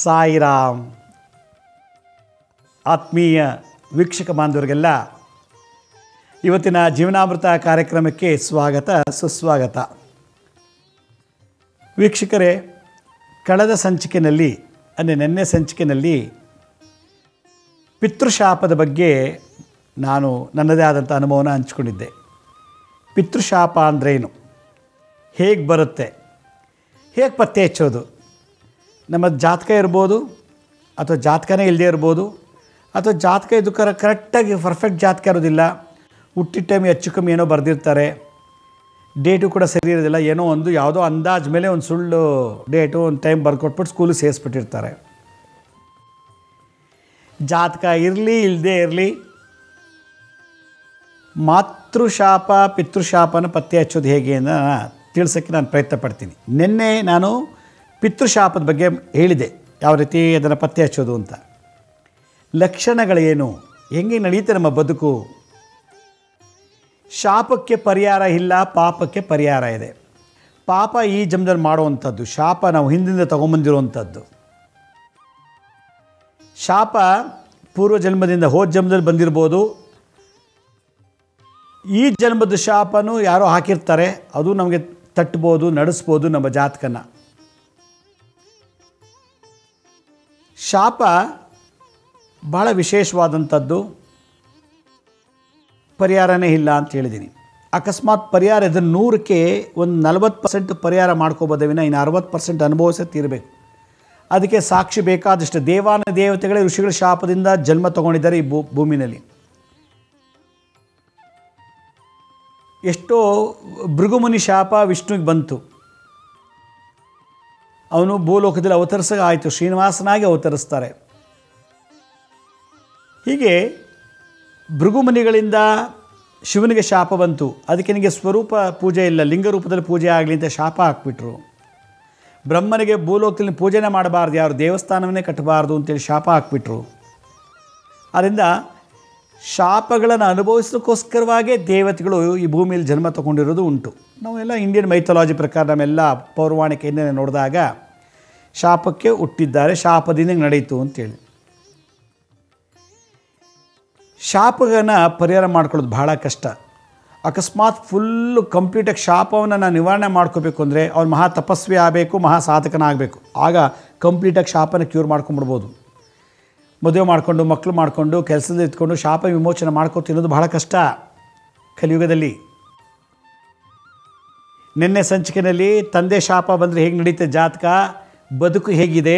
ಸಾಯಿರಾಮ್ ಆತ್ಮೀಯ ವೀಕ್ಷಕ ಬಾಂಧವರಿಗೆಲ್ಲ ಇವತ್ತಿನ ಜೀವನಾಮೃತ ಕಾರ್ಯಕ್ರಮಕ್ಕೆ ಸ್ವಾಗತ ಸುಸ್ವಾಗತ ವೀಕ್ಷಕರೇ ಕಳೆದ ಸಂಚಿಕೆಯಲ್ಲಿ ಅಂದರೆ ನಿನ್ನೆ ಸಂಚಿಕೆಯಲ್ಲಿ ಪಿತೃಶಾಪದ ಬಗ್ಗೆ ನಾನು ನನ್ನದೇ ಆದಂಥ ಅನುಭವನ ಹಂಚ್ಕೊಂಡಿದ್ದೆ ಪಿತೃಶಾಪ ಅಂದ್ರೇನು ಹೇಗೆ ಬರುತ್ತೆ ಹೇಗೆ ಪತ್ತೆ ಹಚ್ಚೋದು ನಮ್ಮ ಜಾತಕ ಇರ್ಬೋದು ಅಥವಾ ಜಾತಕನೇ ಇಲ್ಲದೆ ಇರ್ಬೋದು ಅಥವಾ ಜಾತಕ ಇದು ಕರ ಕರೆಕ್ಟಾಗಿ ಪರ್ಫೆಕ್ಟ್ ಜಾತಕ ಇರೋದಿಲ್ಲ ಹುಟ್ಟಿದ ಟೈಮ್ ಹೆಚ್ಚು ಕಮ್ಮಿ ಏನೋ ಬರೆದಿರ್ತಾರೆ ಡೇಟು ಕೂಡ ಸರಿ ಇರೋದಿಲ್ಲ ಏನೋ ಒಂದು ಯಾವುದೋ ಅಂದಾಜು ಮೇಲೆ ಒಂದು ಸುಳ್ಳು ಡೇಟು ಒಂದು ಟೈಮ್ ಬರ್ಕೊಟ್ಬಿಟ್ಟು ಸ್ಕೂಲಿಗೆ ಸೇರಿಸ್ಬಿಟ್ಟಿರ್ತಾರೆ ಜಾತಕ ಇರಲಿ ಇಲ್ಲದೆ ಇರಲಿ ಮಾತೃಶಾಪ ಪಿತೃಶಾಪನ ಪತ್ತೆ ಹಚ್ಚೋದು ಹೇಗೆ ಅಂತ ತಿಳಿಸೋಕ್ಕೆ ನಾನು ಪ್ರಯತ್ನ ಪಡ್ತೀನಿ ನಿನ್ನೆ ನಾನು ಪಿತೃಶಾಪದ ಬಗ್ಗೆ ಹೇಳಿದೆ ಯಾವ ರೀತಿ ಅದನ್ನು ಪತ್ತೆ ಹಚ್ಚೋದು ಅಂತ ಲಕ್ಷಣಗಳೇನು ಹೆಂಗೆ ನಡೆಯುತ್ತೆ ನಮ್ಮ ಬದುಕು ಶಾಪಕ್ಕೆ ಪರಿಹಾರ ಇಲ್ಲ ಪಾಪಕ್ಕೆ ಪರಿಹಾರ ಇದೆ ಪಾಪ ಈ ಜನ್ಮದಲ್ಲಿ ಮಾಡುವಂಥದ್ದು ಶಾಪ ನಾವು ಹಿಂದಿಂದ ತೊಗೊಂಬಂದಿರುವಂಥದ್ದು ಶಾಪ ಪೂರ್ವ ಜನ್ಮದಿಂದ ಹೋದ ಜನ್ಮದಲ್ಲಿ ಬಂದಿರ್ಬೋದು ಈ ಜನ್ಮದ ಶಾಪನೂ ಯಾರೋ ಹಾಕಿರ್ತಾರೆ ಅದು ನಮಗೆ ತಟ್ಬೋದು ನಡೆಸ್ಬೋದು ನಮ್ಮ ಜಾತಕನ ಶಾಪ ಭಾಳ ವಿಶೇಷವಾದಂಥದ್ದು ಪರಿಹಾರನೇ ಇಲ್ಲ ಅಂತ ಹೇಳಿದ್ದೀನಿ ಅಕಸ್ಮಾತ್ ಪರಿಹಾರ ಇದನ್ನು ನೂರಕ್ಕೆ ಒಂದು ನಲವತ್ತು ಪರ್ಸೆಂಟ್ ಪರಿಹಾರ ಮಾಡ್ಕೋಬೋದೇ ವಿನ ಇನ್ನು ಅರವತ್ತು ಪರ್ಸೆಂಟ್ ಅನುಭವಿಸೇ ತೀರಬೇಕು ಅದಕ್ಕೆ ಸಾಕ್ಷಿ ಬೇಕಾದಷ್ಟು ದೇವಾನ ದೇವತೆಗಳೇ ಋಷಿಗಳ ಶಾಪದಿಂದ ಜನ್ಮ ತಗೊಂಡಿದ್ದಾರೆ ಈ ಭೂ ಭೂಮಿನಲ್ಲಿ ಎಷ್ಟೋ ಭೃಗುಮುನಿ ಶಾಪ ವಿಷ್ಣುವಿಗೆ ಬಂತು ಅವನು ಭೂಲೋಕದಲ್ಲಿ ಅವತರಿಸ ಆಯಿತು ಶ್ರೀನಿವಾಸನಾಗಿ ಅವತರಿಸ್ತಾರೆ ಹೀಗೆ ಭೃಗುಮುನಿಗಳಿಂದ ಶಿವನಿಗೆ ಶಾಪ ಬಂತು ಅದಕ್ಕೆ ನಿನಗೆ ಸ್ವರೂಪ ಪೂಜೆ ಇಲ್ಲ ಲಿಂಗ ರೂಪದಲ್ಲಿ ಪೂಜೆ ಆಗಲಿ ಅಂತ ಶಾಪ ಹಾಕ್ಬಿಟ್ರು ಬ್ರಹ್ಮನಿಗೆ ಭೂಲೋಕದಲ್ಲಿ ಪೂಜೆನೇ ಮಾಡಬಾರ್ದು ಯಾರು ದೇವಸ್ಥಾನವನ್ನೇ ಕಟ್ಟಬಾರ್ದು ಅಂತೇಳಿ ಶಾಪ ಹಾಕ್ಬಿಟ್ರು ಆದ್ದರಿಂದ ಶಾಪಗಳನ್ನು ಅನುಭವಿಸೋಕ್ಕೋಸ್ಕರವಾಗೇ ದೇವತೆಗಳು ಈ ಭೂಮಿಯಲ್ಲಿ ಜನ್ಮ ತಗೊಂಡಿರೋದು ಉಂಟು ನಾವೆಲ್ಲ ಇಂಡಿಯನ್ ಮೈಥಾಲಜಿ ಪ್ರಕಾರ ನಮ್ಮೆಲ್ಲ ಪೌರಾಣಿಕೆಯನ್ನೇ ನೋಡಿದಾಗ ಶಾಪಕ್ಕೆ ಹುಟ್ಟಿದ್ದಾರೆ ಶಾಪದಿಂದ ನಡೆಯಿತು ಅಂತೇಳಿ ಶಾಪಗಳನ್ನು ಪರಿಹಾರ ಮಾಡ್ಕೊಳ್ಳೋದು ಭಾಳ ಕಷ್ಟ ಅಕಸ್ಮಾತ್ ಫುಲ್ಲು ಕಂಪ್ಲೀಟಾಗಿ ಶಾಪವನ್ನು ನಾನು ನಿವಾರಣೆ ಮಾಡ್ಕೋಬೇಕು ಅಂದರೆ ಅವ್ನು ಮಹಾ ತಪಸ್ವಿ ಆಗಬೇಕು ಮಹಾ ಸಾಧಕನ ಆಗಬೇಕು ಆಗ ಕಂಪ್ಲೀಟಾಗಿ ಶಾಪನ ಕ್ಯೂರ್ ಮಾಡ್ಕೊಂಬಿಡ್ಬೋದು ಮದುವೆ ಮಾಡಿಕೊಂಡು ಮಕ್ಕಳು ಮಾಡಿಕೊಂಡು ಕೆಲಸದಲ್ಲಿ ಇಟ್ಕೊಂಡು ಶಾಪ ವಿಮೋಚನೆ ಮಾಡ್ಕೊ ತಿನ್ನೋದು ಬಹಳ ಕಷ್ಟ ಕಲಿಯುಗದಲ್ಲಿ ನಿನ್ನೆ ಸಂಚಿಕೆಯಲ್ಲಿ ತಂದೆ ಶಾಪ ಬಂದರೆ ಹೇಗೆ ನಡೀತೆ ಜಾತಕ ಬದುಕು ಹೇಗಿದೆ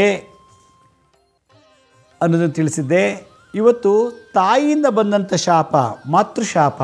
ಅನ್ನೋದನ್ನು ತಿಳಿಸಿದ್ದೆ ಇವತ್ತು ತಾಯಿಯಿಂದ ಬಂದಂಥ ಶಾಪ ಮಾತೃಶಾಪ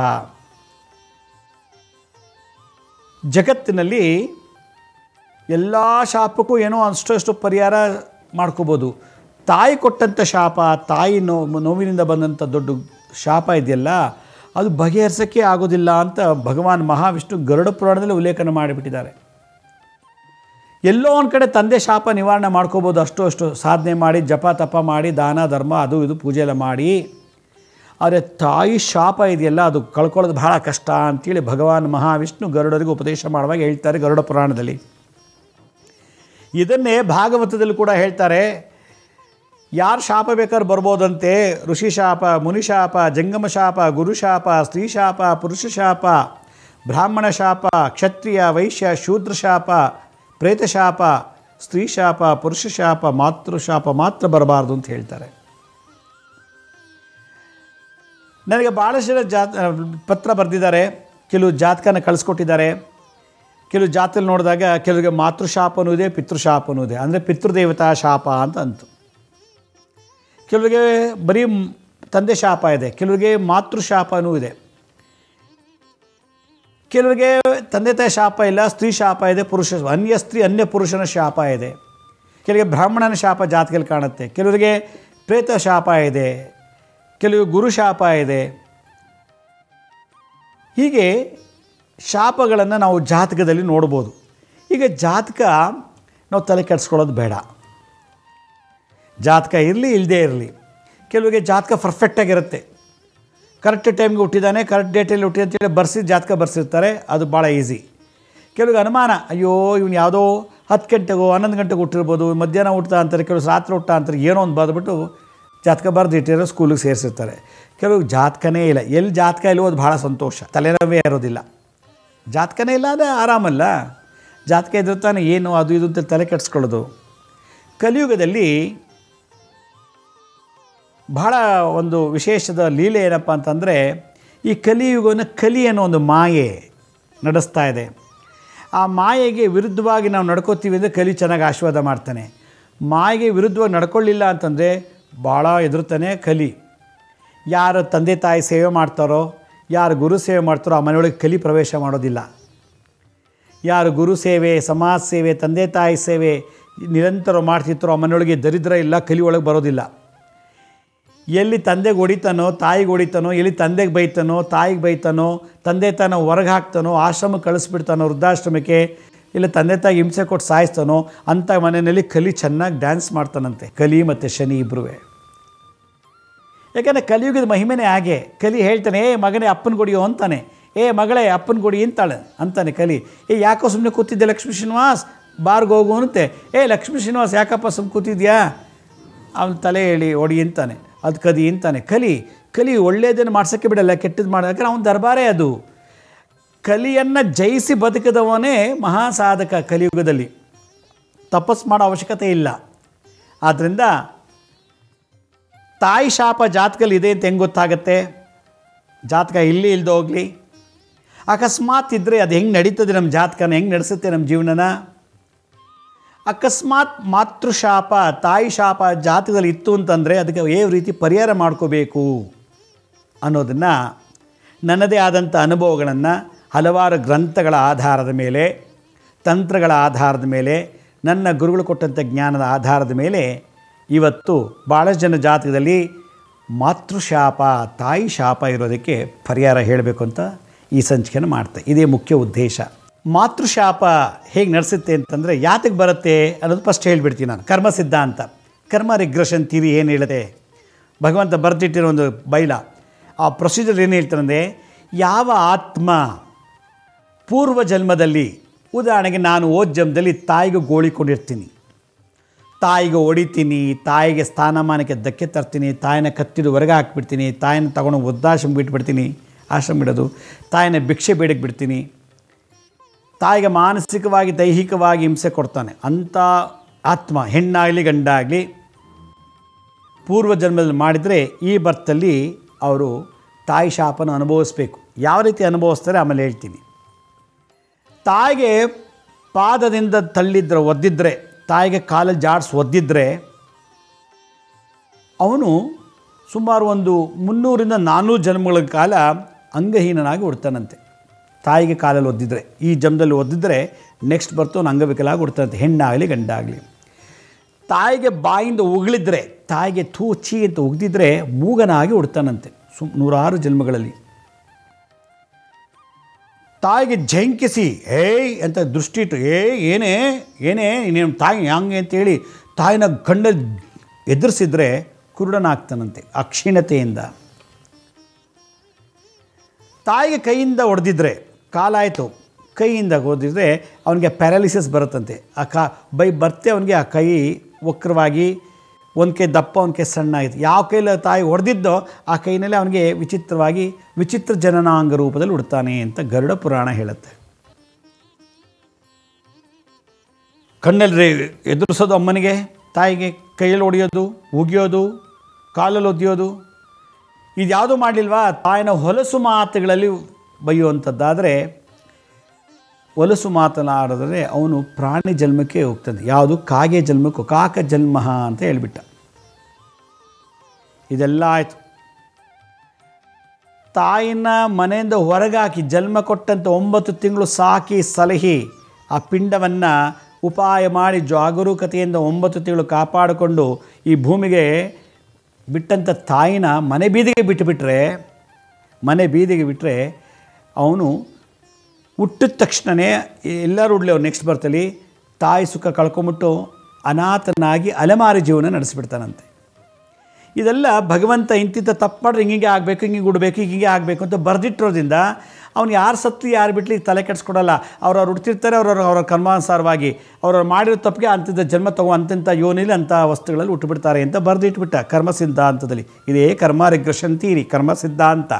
ಜಗತ್ತಿನಲ್ಲಿ ಎಲ್ಲ ಶಾಪಕ್ಕೂ ಏನೋ ಅಷ್ಟು ಅಷ್ಟು ಪರಿಹಾರ ಮಾಡ್ಕೋಬೋದು ತಾಯಿ ಕೊಟ್ಟಂಥ ಶಾಪ ತಾಯಿ ನೋ ನೋವಿನಿಂದ ಬಂದಂಥ ದೊಡ್ಡ ಶಾಪ ಇದೆಯಲ್ಲ ಅದು ಬಗೆಹರಿಸೋಕ್ಕೆ ಆಗೋದಿಲ್ಲ ಅಂತ ಭಗವಾನ್ ಮಹಾವಿಷ್ಣು ಗರುಡ ಪುರಾಣದಲ್ಲಿ ಉಲ್ಲೇಖನ ಮಾಡಿಬಿಟ್ಟಿದ್ದಾರೆ ಎಲ್ಲೋ ಒಂದು ಕಡೆ ತಂದೆ ಶಾಪ ನಿವಾರಣೆ ಮಾಡ್ಕೋಬೋದು ಅಷ್ಟು ಅಷ್ಟು ಸಾಧನೆ ಮಾಡಿ ಜಪ ತಪ ಮಾಡಿ ದಾನ ಧರ್ಮ ಅದು ಇದು ಪೂಜೆ ಎಲ್ಲ ಮಾಡಿ ಆದರೆ ತಾಯಿ ಶಾಪ ಇದೆಯಲ್ಲ ಅದು ಕಳ್ಕೊಳ್ಳೋದು ಬಹಳ ಕಷ್ಟ ಅಂತೇಳಿ ಭಗವಾನ್ ಮಹಾವಿಷ್ಣು ಗರುಡರಿಗೆ ಉಪದೇಶ ಮಾಡುವಾಗ ಹೇಳ್ತಾರೆ ಗರುಡ ಪುರಾಣದಲ್ಲಿ ಇದನ್ನೇ ಭಾಗವತದಲ್ಲಿ ಕೂಡ ಹೇಳ್ತಾರೆ ಯಾರು ಶಾಪ ಬೇಕಾದ್ರೆ ಬರ್ಬೋದಂತೆ ಋಷಿ ಶಾಪ ಮುನಿ ಶಾಪ ಜಂಗಮ ಶಾಪ ಗುರು ಶಾಪ ಸ್ತ್ರೀ ಶಾಪ ಪುರುಷ ಶಾಪ ಬ್ರಾಹ್ಮಣ ಶಾಪ ಕ್ಷತ್ರಿಯ ವೈಶ್ಯ ಶೂದ್ರ ಶಾಪ ಪ್ರೇತ ಶಾಪ ಸ್ತ್ರೀ ಶಾಪ ಪುರುಷ ಶಾಪ ಮಾತೃ ಶಾಪ ಮಾತ್ರ ಬರಬಾರ್ದು ಅಂತ ಹೇಳ್ತಾರೆ ನನಗೆ ಭಾಳಷ್ಟು ಜನ ಜಾತ ಪತ್ರ ಬರೆದಿದ್ದಾರೆ ಕೆಲವು ಜಾತಕನ ಕಳಿಸ್ಕೊಟ್ಟಿದ್ದಾರೆ ಕೆಲವು ಜಾತಲ್ಲಿ ನೋಡಿದಾಗ ಕೆಲವರಿಗೆ ಮಾತೃಶಾಪನೂ ಇದೆ ಪಿತೃಶಾಪನೂ ಇದೆ ಅಂದರೆ ಪಿತೃದೇವತಾ ಶಾಪ ಅಂತ ಅಂತು ಕೆಲವರಿಗೆ ಬರೀ ತಂದೆ ಶಾಪ ಇದೆ ಕೆಲವರಿಗೆ ಮಾತೃಶಾಪನೂ ಇದೆ ಕೆಲವರಿಗೆ ತಂದೆ ತಾಯಿ ಶಾಪ ಇಲ್ಲ ಸ್ತ್ರೀ ಶಾಪ ಇದೆ ಪುರುಷ ಅನ್ಯ ಸ್ತ್ರೀ ಅನ್ಯ ಪುರುಷನ ಶಾಪ ಇದೆ ಕೆಲವರಿಗೆ ಬ್ರಾಹ್ಮಣನ ಶಾಪ ಜಾತಕಲ್ಲಿ ಕಾಣುತ್ತೆ ಕೆಲವರಿಗೆ ಪ್ರೇತ ಶಾಪ ಇದೆ ಕೆಲವು ಗುರು ಶಾಪ ಇದೆ ಹೀಗೆ ಶಾಪಗಳನ್ನು ನಾವು ಜಾತಕದಲ್ಲಿ ನೋಡ್ಬೋದು ಈಗ ಜಾತಕ ನಾವು ತಲೆ ಕೆಡಿಸ್ಕೊಳ್ಳೋದು ಬೇಡ ಜಾತಕ ಇರಲಿ ಇಲ್ಲದೇ ಇರಲಿ ಕೆಲವರಿಗೆ ಜಾತಕ ಪರ್ಫೆಕ್ಟಾಗಿರುತ್ತೆ ಕರೆಕ್ಟ್ ಟೈಮ್ಗೆ ಹುಟ್ಟಿದ್ದಾನೆ ಕರೆಕ್ಟ್ ಡೇಟಲ್ಲಿ ಹುಟ್ಟಿ ಅಂತೇಳಿ ಬರ್ಸಿದ ಜಾತಕ ಬರ್ಸಿರ್ತಾರೆ ಅದು ಭಾಳ ಈಸಿ ಕೆಲವ್ರಿಗೆ ಅನುಮಾನ ಅಯ್ಯೋ ಇವನು ಯಾವುದೋ ಹತ್ತು ಗಂಟೆಗೋ ಹನ್ನೊಂದು ಗಂಟೆಗೆ ಹುಟ್ಟಿರ್ಬೋದು ಮಧ್ಯಾಹ್ನ ಊಟ ಅಂತಾರೆ ಕೆಲವು ರಾತ್ರಿ ಊಟ ಅಂತಾರೆ ಏನೋ ಒಂದು ಬರೆದ್ಬಿಟ್ಟು ಜಾತಕ ಬರೆದು ಇಟ್ಟಿರೋ ಸ್ಕೂಲಿಗೆ ಸೇರಿಸಿರ್ತಾರೆ ಕೆಲವು ಜಾತಕನೇ ಇಲ್ಲ ಎಲ್ಲಿ ಜಾತಕ ಇಲ್ಲವೋ ಅದು ಭಾಳ ಸಂತೋಷ ತಲೆನೋವೇ ಇರೋದಿಲ್ಲ ಜಾತಕನೇ ಇಲ್ಲ ಅಂದರೆ ಆರಾಮಲ್ಲ ಜಾತಕ ಇದ್ರೆ ತಾನೇ ಏನು ಅದು ಇದು ಅಂತ ತಲೆ ಕೆಡಿಸ್ಕೊಳ್ಳೋದು ಕಲಿಯುಗದಲ್ಲಿ ಬಹಳ ಒಂದು ವಿಶೇಷದ ಲೀಲೆ ಏನಪ್ಪ ಅಂತಂದರೆ ಈ ಕಲಿಯುಗವನ್ನು ಕಲಿ ಅನ್ನೋ ಒಂದು ಮಾಯೆ ನಡೆಸ್ತಾ ಇದೆ ಆ ಮಾಯೆಗೆ ವಿರುದ್ಧವಾಗಿ ನಾವು ನಡ್ಕೋತೀವಿ ಅಂದರೆ ಕಲಿ ಚೆನ್ನಾಗಿ ಆಶೀರ್ವಾದ ಮಾಡ್ತಾನೆ ಮಾಯೆಗೆ ವಿರುದ್ಧವಾಗಿ ನಡ್ಕೊಳ್ಳಿಲ್ಲ ಅಂತಂದರೆ ಭಾಳ ಎದುರ್ತಾನೆ ಕಲಿ ಯಾರು ತಂದೆ ತಾಯಿ ಸೇವೆ ಮಾಡ್ತಾರೋ ಯಾರು ಗುರು ಸೇವೆ ಮಾಡ್ತಾರೋ ಆ ಮನೆಯೊಳಗೆ ಕಲಿ ಪ್ರವೇಶ ಮಾಡೋದಿಲ್ಲ ಯಾರು ಗುರು ಸೇವೆ ಸಮಾಜ ಸೇವೆ ತಂದೆ ತಾಯಿ ಸೇವೆ ನಿರಂತರ ಮಾಡ್ತಿರ್ತಾರೋ ಆ ಮನೆಯೊಳಗೆ ದರಿದ್ರ ಇಲ್ಲ ಕಲಿ ಒಳಗೆ ಬರೋದಿಲ್ಲ ಎಲ್ಲಿ ತಂದೆಗೆ ಹೊಡಿತಾನೋ ತಾಯಿಗೆ ಹೊಡಿತಾನೋ ಎಲ್ಲಿ ತಂದೆಗೆ ಬೈತಾನೋ ತಾಯಿಗೆ ಬೈತಾನೋ ತಂದೆ ತಾನ ಹೊರಗೆ ಹಾಕ್ತಾನೋ ಆಶ್ರಮಕ್ಕೆ ಕಳಿಸ್ಬಿಡ್ತಾನೋ ವೃದ್ಧಾಶ್ರಮಕ್ಕೆ ಇಲ್ಲ ತಂದೆ ತಾಯಿ ಹಿಂಸೆ ಕೊಟ್ಟು ಸಾಯಿಸ್ತಾನೋ ಅಂಥ ಮನೆಯಲ್ಲಿ ಕಲಿ ಚೆನ್ನಾಗಿ ಡ್ಯಾನ್ಸ್ ಮಾಡ್ತಾನಂತೆ ಕಲಿ ಮತ್ತು ಶನಿ ಇಬ್ಬರೂ ಯಾಕಂದರೆ ಕಲಿಯುಗದ ಮಹಿಮೆನೇ ಹಾಗೆ ಕಲಿ ಹೇಳ್ತಾನೆ ಏ ಮಗನೇ ಅಪ್ಪನ ಕೊಡಿಯೋ ಅಂತಾನೆ ಏ ಮಗಳೇ ಅಪ್ಪನ ಕೊಡಿ ಅಂತಾಳೆ ಅಂತಾನೆ ಕಲಿ ಏ ಯಾಕೋ ಸುಮ್ಮನೆ ಕೂತಿದ್ದೆ ಲಕ್ಷ್ಮೀ ಶ್ರೀನಿವಾಸ್ ಬಾರ್ಗೆ ಹೋಗು ಅನ್ನುತ್ತೆ ಏ ಲಕ್ಷ್ಮೀ ಶ್ರೀನಿವಾಸ್ ಯಾಕಪ್ಪ ಸುಮ್ಮನೆ ಕೂತಿದ್ಯಾ ಅವನ ತಲೆ ಹೇಳಿ ಹೊಡಿ ಅಂತಾನೆ ಅದು ಕದಿ ಅಂತಾನೆ ಕಲಿ ಕಲಿ ಒಳ್ಳೆಯದನ್ನು ಮಾಡ್ಸೋಕ್ಕೆ ಬಿಡಲ್ಲ ಕೆಟ್ಟದ್ದು ಮಾಡೋದು ಯಾಕಂದ್ರೆ ಅವನ ದರ್ಬಾರೇ ಅದು ಕಲಿಯನ್ನು ಜಯಿಸಿ ಬದುಕಿದವನೇ ಮಹಾಸಾಧಕ ಕಲಿಯುಗದಲ್ಲಿ ತಪಸ್ಸು ಮಾಡೋ ಅವಶ್ಯಕತೆ ಇಲ್ಲ ಆದ್ದರಿಂದ ತಾಯಿ ಶಾಪ ಜಾತಕಲ್ಲಿ ಇದೆ ಅಂತ ಹೆಂಗೆ ಗೊತ್ತಾಗತ್ತೆ ಜಾತಕ ಇಲ್ಲಿ ಇಲ್ದು ಹೋಗಲಿ ಅಕಸ್ಮಾತ್ ಇದ್ದರೆ ಅದು ಹೆಂಗೆ ನಡೀತದೆ ನಮ್ಮ ಜಾತಕನ ಹೆಂಗೆ ನಡೆಸುತ್ತೆ ನಮ್ಮ ಜೀವನನ ಅಕಸ್ಮಾತ್ ಮಾತೃಶಾಪ ತಾಯಿ ಶಾಪ ಜಾತಕದಲ್ಲಿ ಇತ್ತು ಅಂತಂದರೆ ಅದಕ್ಕೆ ಯಾವ ರೀತಿ ಪರಿಹಾರ ಮಾಡ್ಕೋಬೇಕು ಅನ್ನೋದನ್ನು ನನ್ನದೇ ಆದಂಥ ಅನುಭವಗಳನ್ನು ಹಲವಾರು ಗ್ರಂಥಗಳ ಆಧಾರದ ಮೇಲೆ ತಂತ್ರಗಳ ಆಧಾರದ ಮೇಲೆ ನನ್ನ ಗುರುಗಳು ಕೊಟ್ಟಂಥ ಜ್ಞಾನದ ಆಧಾರದ ಮೇಲೆ ಇವತ್ತು ಭಾಳಷ್ಟು ಜನ ಜಾತಕದಲ್ಲಿ ಮಾತೃಶಾಪ ತಾಯಿ ಶಾಪ ಇರೋದಕ್ಕೆ ಪರಿಹಾರ ಹೇಳಬೇಕು ಅಂತ ಈ ಸಂಚಿಕೆಯನ್ನು ಮಾಡ್ತೆ ಇದೇ ಮುಖ್ಯ ಉದ್ದೇಶ ಮಾತೃಶಾಪ ಹೇಗೆ ನಡೆಸುತ್ತೆ ಅಂತಂದರೆ ಯಾತಕ್ಕೆ ಬರುತ್ತೆ ಅನ್ನೋದು ಫಸ್ಟ್ ಹೇಳ್ಬಿಡ್ತೀನಿ ನಾನು ಕರ್ಮ ಸಿದ್ಧಾಂತ ಕರ್ಮ ರಿಗ್ರೆಷನ್ ಥಿರಿ ಏನು ಹೇಳುತ್ತೆ ಭಗವಂತ ಬರೆದಿಟ್ಟಿರೋ ಒಂದು ಬೈಲ ಆ ಪ್ರೊಸೀಜರ್ ಏನು ಹೇಳ್ತಾರಂದರೆ ಯಾವ ಆತ್ಮ ಪೂರ್ವ ಜನ್ಮದಲ್ಲಿ ಉದಾಹರಣೆಗೆ ನಾನು ಓದ್ ಜನ್ಮದಲ್ಲಿ ತಾಯಿಗೆ ಗೋಳಿಕೊಂಡಿರ್ತೀನಿ ತಾಯಿಗೆ ಹೊಡಿತೀನಿ ತಾಯಿಗೆ ಸ್ಥಾನಮಾನಕ್ಕೆ ಧಕ್ಕೆ ತರ್ತೀನಿ ತಾಯಿನ ಕತ್ತಿದು ಹೊರಗೆ ಹಾಕ್ಬಿಡ್ತೀನಿ ತಾಯಿನ ತಗೊಂಡು ವೃದ್ಧಾಶ್ರಮ ಬಿಟ್ಬಿಡ್ತೀನಿ ಆಶ್ರಮ ಬಿಡೋದು ತಾಯಿನ ಭಿಕ್ಷೆ ಬೇಡಕ್ಕೆ ಬಿಡ್ತೀನಿ ತಾಯಿಗೆ ಮಾನಸಿಕವಾಗಿ ದೈಹಿಕವಾಗಿ ಹಿಂಸೆ ಕೊಡ್ತಾನೆ ಅಂಥ ಆತ್ಮ ಹೆಣ್ಣಾಗಲಿ ಗಂಡಾಗಲಿ ಪೂರ್ವ ಜನ್ಮದಲ್ಲಿ ಮಾಡಿದರೆ ಈ ಬರ್ತಲ್ಲಿ ಅವರು ತಾಯಿ ಶಾಪನ ಅನುಭವಿಸ್ಬೇಕು ಯಾವ ರೀತಿ ಅನುಭವಿಸ್ತಾರೆ ಆಮೇಲೆ ಹೇಳ್ತೀನಿ ತಾಯಿಗೆ ಪಾದದಿಂದ ತಳ್ಳಿದ್ರೆ ಒದ್ದಿದ್ರೆ ತಾಯಿಗೆ ಕಾಲಲ್ಲಿ ಜಾಡ್ಸ್ ಒದ್ದಿದ್ರೆ ಅವನು ಸುಮಾರು ಒಂದು ಮುನ್ನೂರಿಂದ ನಾನ್ನೂರು ಜನ್ಮಗಳ ಕಾಲ ಅಂಗಹೀನನಾಗಿ ಹುಡ್ತಾನಂತೆ ತಾಯಿಗೆ ಕಾಲಲ್ಲಿ ಒದ್ದಿದ್ರೆ ಈ ಜನ್ಮದಲ್ಲಿ ಒದ್ದಿದ್ರೆ ನೆಕ್ಸ್ಟ್ ಬರ್ತು ಅಂಗವಿಕಲಾಗಿ ಹುಡ್ತಾನಂತೆ ಹೆಣ್ಣಾಗಲಿ ಗಂಡಾಗಲಿ ತಾಯಿಗೆ ಬಾಯಿಂದ ಉಗಳಿದ್ರೆ ತಾಯಿಗೆ ಥೂ ಚೀ ಅಂತ ಉಗ್ದಿದ್ರೆ ಮೂಗನಾಗಿ ಹುಡ್ತಾನಂತೆ ಸುಮ್ ನೂರಾರು ಜನ್ಮಗಳಲ್ಲಿ ತಾಯಿಗೆ ಜಂಕಿಸಿ ಏಯ್ ಅಂತ ದೃಷ್ಟಿ ಇಟ್ಟು ಏಯ್ ಏನೇ ಏನೇ ನೀನು ತಾಯಿ ಹಂಗೆ ಅಂತೇಳಿ ತಾಯಿನ ಗಂಡಲ್ಲಿ ಎದುರಿಸಿದ್ರೆ ಕುರುಡನಾಗ್ತಾನಂತೆ ಆ ಕ್ಷೀಣತೆಯಿಂದ ತಾಯಿಗೆ ಕೈಯಿಂದ ಹೊಡೆದಿದ್ರೆ ಕಾಲಾಯಿತು ಕೈಯಿಂದ ಓದಿದ್ರೆ ಅವನಿಗೆ ಪ್ಯಾರಾಲಿಸಿಸ್ ಬರುತ್ತಂತೆ ಆ ಕಾ ಬೈ ಬರ್ತೆ ಅವನಿಗೆ ಆ ಕೈ ವಕ್ರವಾಗಿ ಒಂದು ಕೈ ದಪ್ಪ ಒಂದು ಕೈ ಸಣ್ಣ ಆಯಿತು ಯಾವ ಕೈಲಿ ತಾಯಿ ಹೊಡೆದಿದ್ದೋ ಆ ಕೈನಲ್ಲಿ ಅವನಿಗೆ ವಿಚಿತ್ರವಾಗಿ ವಿಚಿತ್ರ ಜನನಾಂಗ ರೂಪದಲ್ಲಿ ಉಡ್ತಾನೆ ಅಂತ ಗರುಡ ಪುರಾಣ ಹೇಳುತ್ತೆ ಕಣ್ಣಲ್ಲಿ ಎದುರಿಸೋದು ಅಮ್ಮನಿಗೆ ತಾಯಿಗೆ ಕೈಯಲ್ಲಿ ಹೊಡೆಯೋದು ಉಗಿಯೋದು ಕಾಲಲ್ಲಿ ಒದಿಯೋದು ಇದು ಯಾವುದೂ ಮಾಡಲಿಲ್ವಾ ತಾಯಿನ ಹೊಲಸು ಮಾತುಗಳಲ್ಲಿ ಬೈಯುವಂಥದ್ದಾದರೆ ಹೊಲಸು ಮಾತನಾಡಿದ್ರೆ ಅವನು ಪ್ರಾಣಿ ಜನ್ಮಕ್ಕೆ ಹೋಗ್ತಾನೆ ಯಾವುದು ಕಾಗೆ ಜನ್ಮಕ್ಕೂ ಕಾಕ ಜನ್ಮ ಅಂತ ಹೇಳ್ಬಿಟ್ಟ ಇದೆಲ್ಲ ಆಯಿತು ತಾಯಿನ ಮನೆಯಿಂದ ಹೊರಗಾಕಿ ಜನ್ಮ ಕೊಟ್ಟಂಥ ಒಂಬತ್ತು ತಿಂಗಳು ಸಾಕಿ ಸಲಹಿ ಆ ಪಿಂಡವನ್ನು ಉಪಾಯ ಮಾಡಿ ಜಾಗರೂಕತೆಯಿಂದ ಒಂಬತ್ತು ತಿಂಗಳು ಕಾಪಾಡಿಕೊಂಡು ಈ ಭೂಮಿಗೆ ಬಿಟ್ಟಂಥ ತಾಯಿನ ಮನೆ ಬೀದಿಗೆ ಬಿಟ್ಟುಬಿಟ್ರೆ ಮನೆ ಬೀದಿಗೆ ಬಿಟ್ಟರೆ ಅವನು ಹುಟ್ಟಿದ ತಕ್ಷಣವೇ ಎಲ್ಲರೂ ಉಡ್ಲಿ ಅವ್ರು ನೆಕ್ಸ್ಟ್ ಬರ್ತಲ್ಲಿ ತಾಯಿ ಸುಖ ಕಳ್ಕೊಂಬಿಟ್ಟು ಅನಾಥನಾಗಿ ಅಲೆಮಾರಿ ಜೀವನ ನಡೆಸಿಬಿಡ್ತಾನಂತೆ ಇದೆಲ್ಲ ಭಗವಂತ ಇಂತಿಂತ ತಪ್ಪು ಮಾಡ್ರೆ ಹಿಂಗೆ ಆಗಬೇಕು ಹಿಂಗೆ ಉಡಬೇಕು ಹಿಂಗೆ ಆಗಬೇಕು ಅಂತ ಬರೆದಿಟ್ಟಿರೋದ್ರಿಂದ ಅವ್ನು ಯಾರು ಸತ್ತು ಯಾರು ಬಿಟ್ಲಿ ತಲೆ ಕೆಡಿಸ್ಕೊಡಲ್ಲ ಅವ್ರವ್ರು ಹುಡ್ತಿರ್ತಾರೆ ಅವ್ರವ್ರ ಅವ್ರ ಕರ್ಮಾನುಸಾರವಾಗಿ ಅವ್ರವ್ರು ಮಾಡಿರೋ ತಪ್ಪಿಗೆ ಅಂತಿದ್ದ ಜನ್ಮ ತಗೋ ಅಂತಿಂಥ ಯೋನಿಲಿ ಅಂಥ ವಸ್ತುಗಳಲ್ಲಿ ಹುಟ್ಟುಬಿಡ್ತಾರೆ ಅಂತ ಬರೆದಿಟ್ಬಿಟ್ಟ ಕರ್ಮ ಸಿದ್ಧಾಂತದಲ್ಲಿ ಇದೇ ಕರ್ಮ ರಿಗ್ರೆಷನ್ ತೀರಿ ಕರ್ಮ ಸಿದ್ಧಾಂತ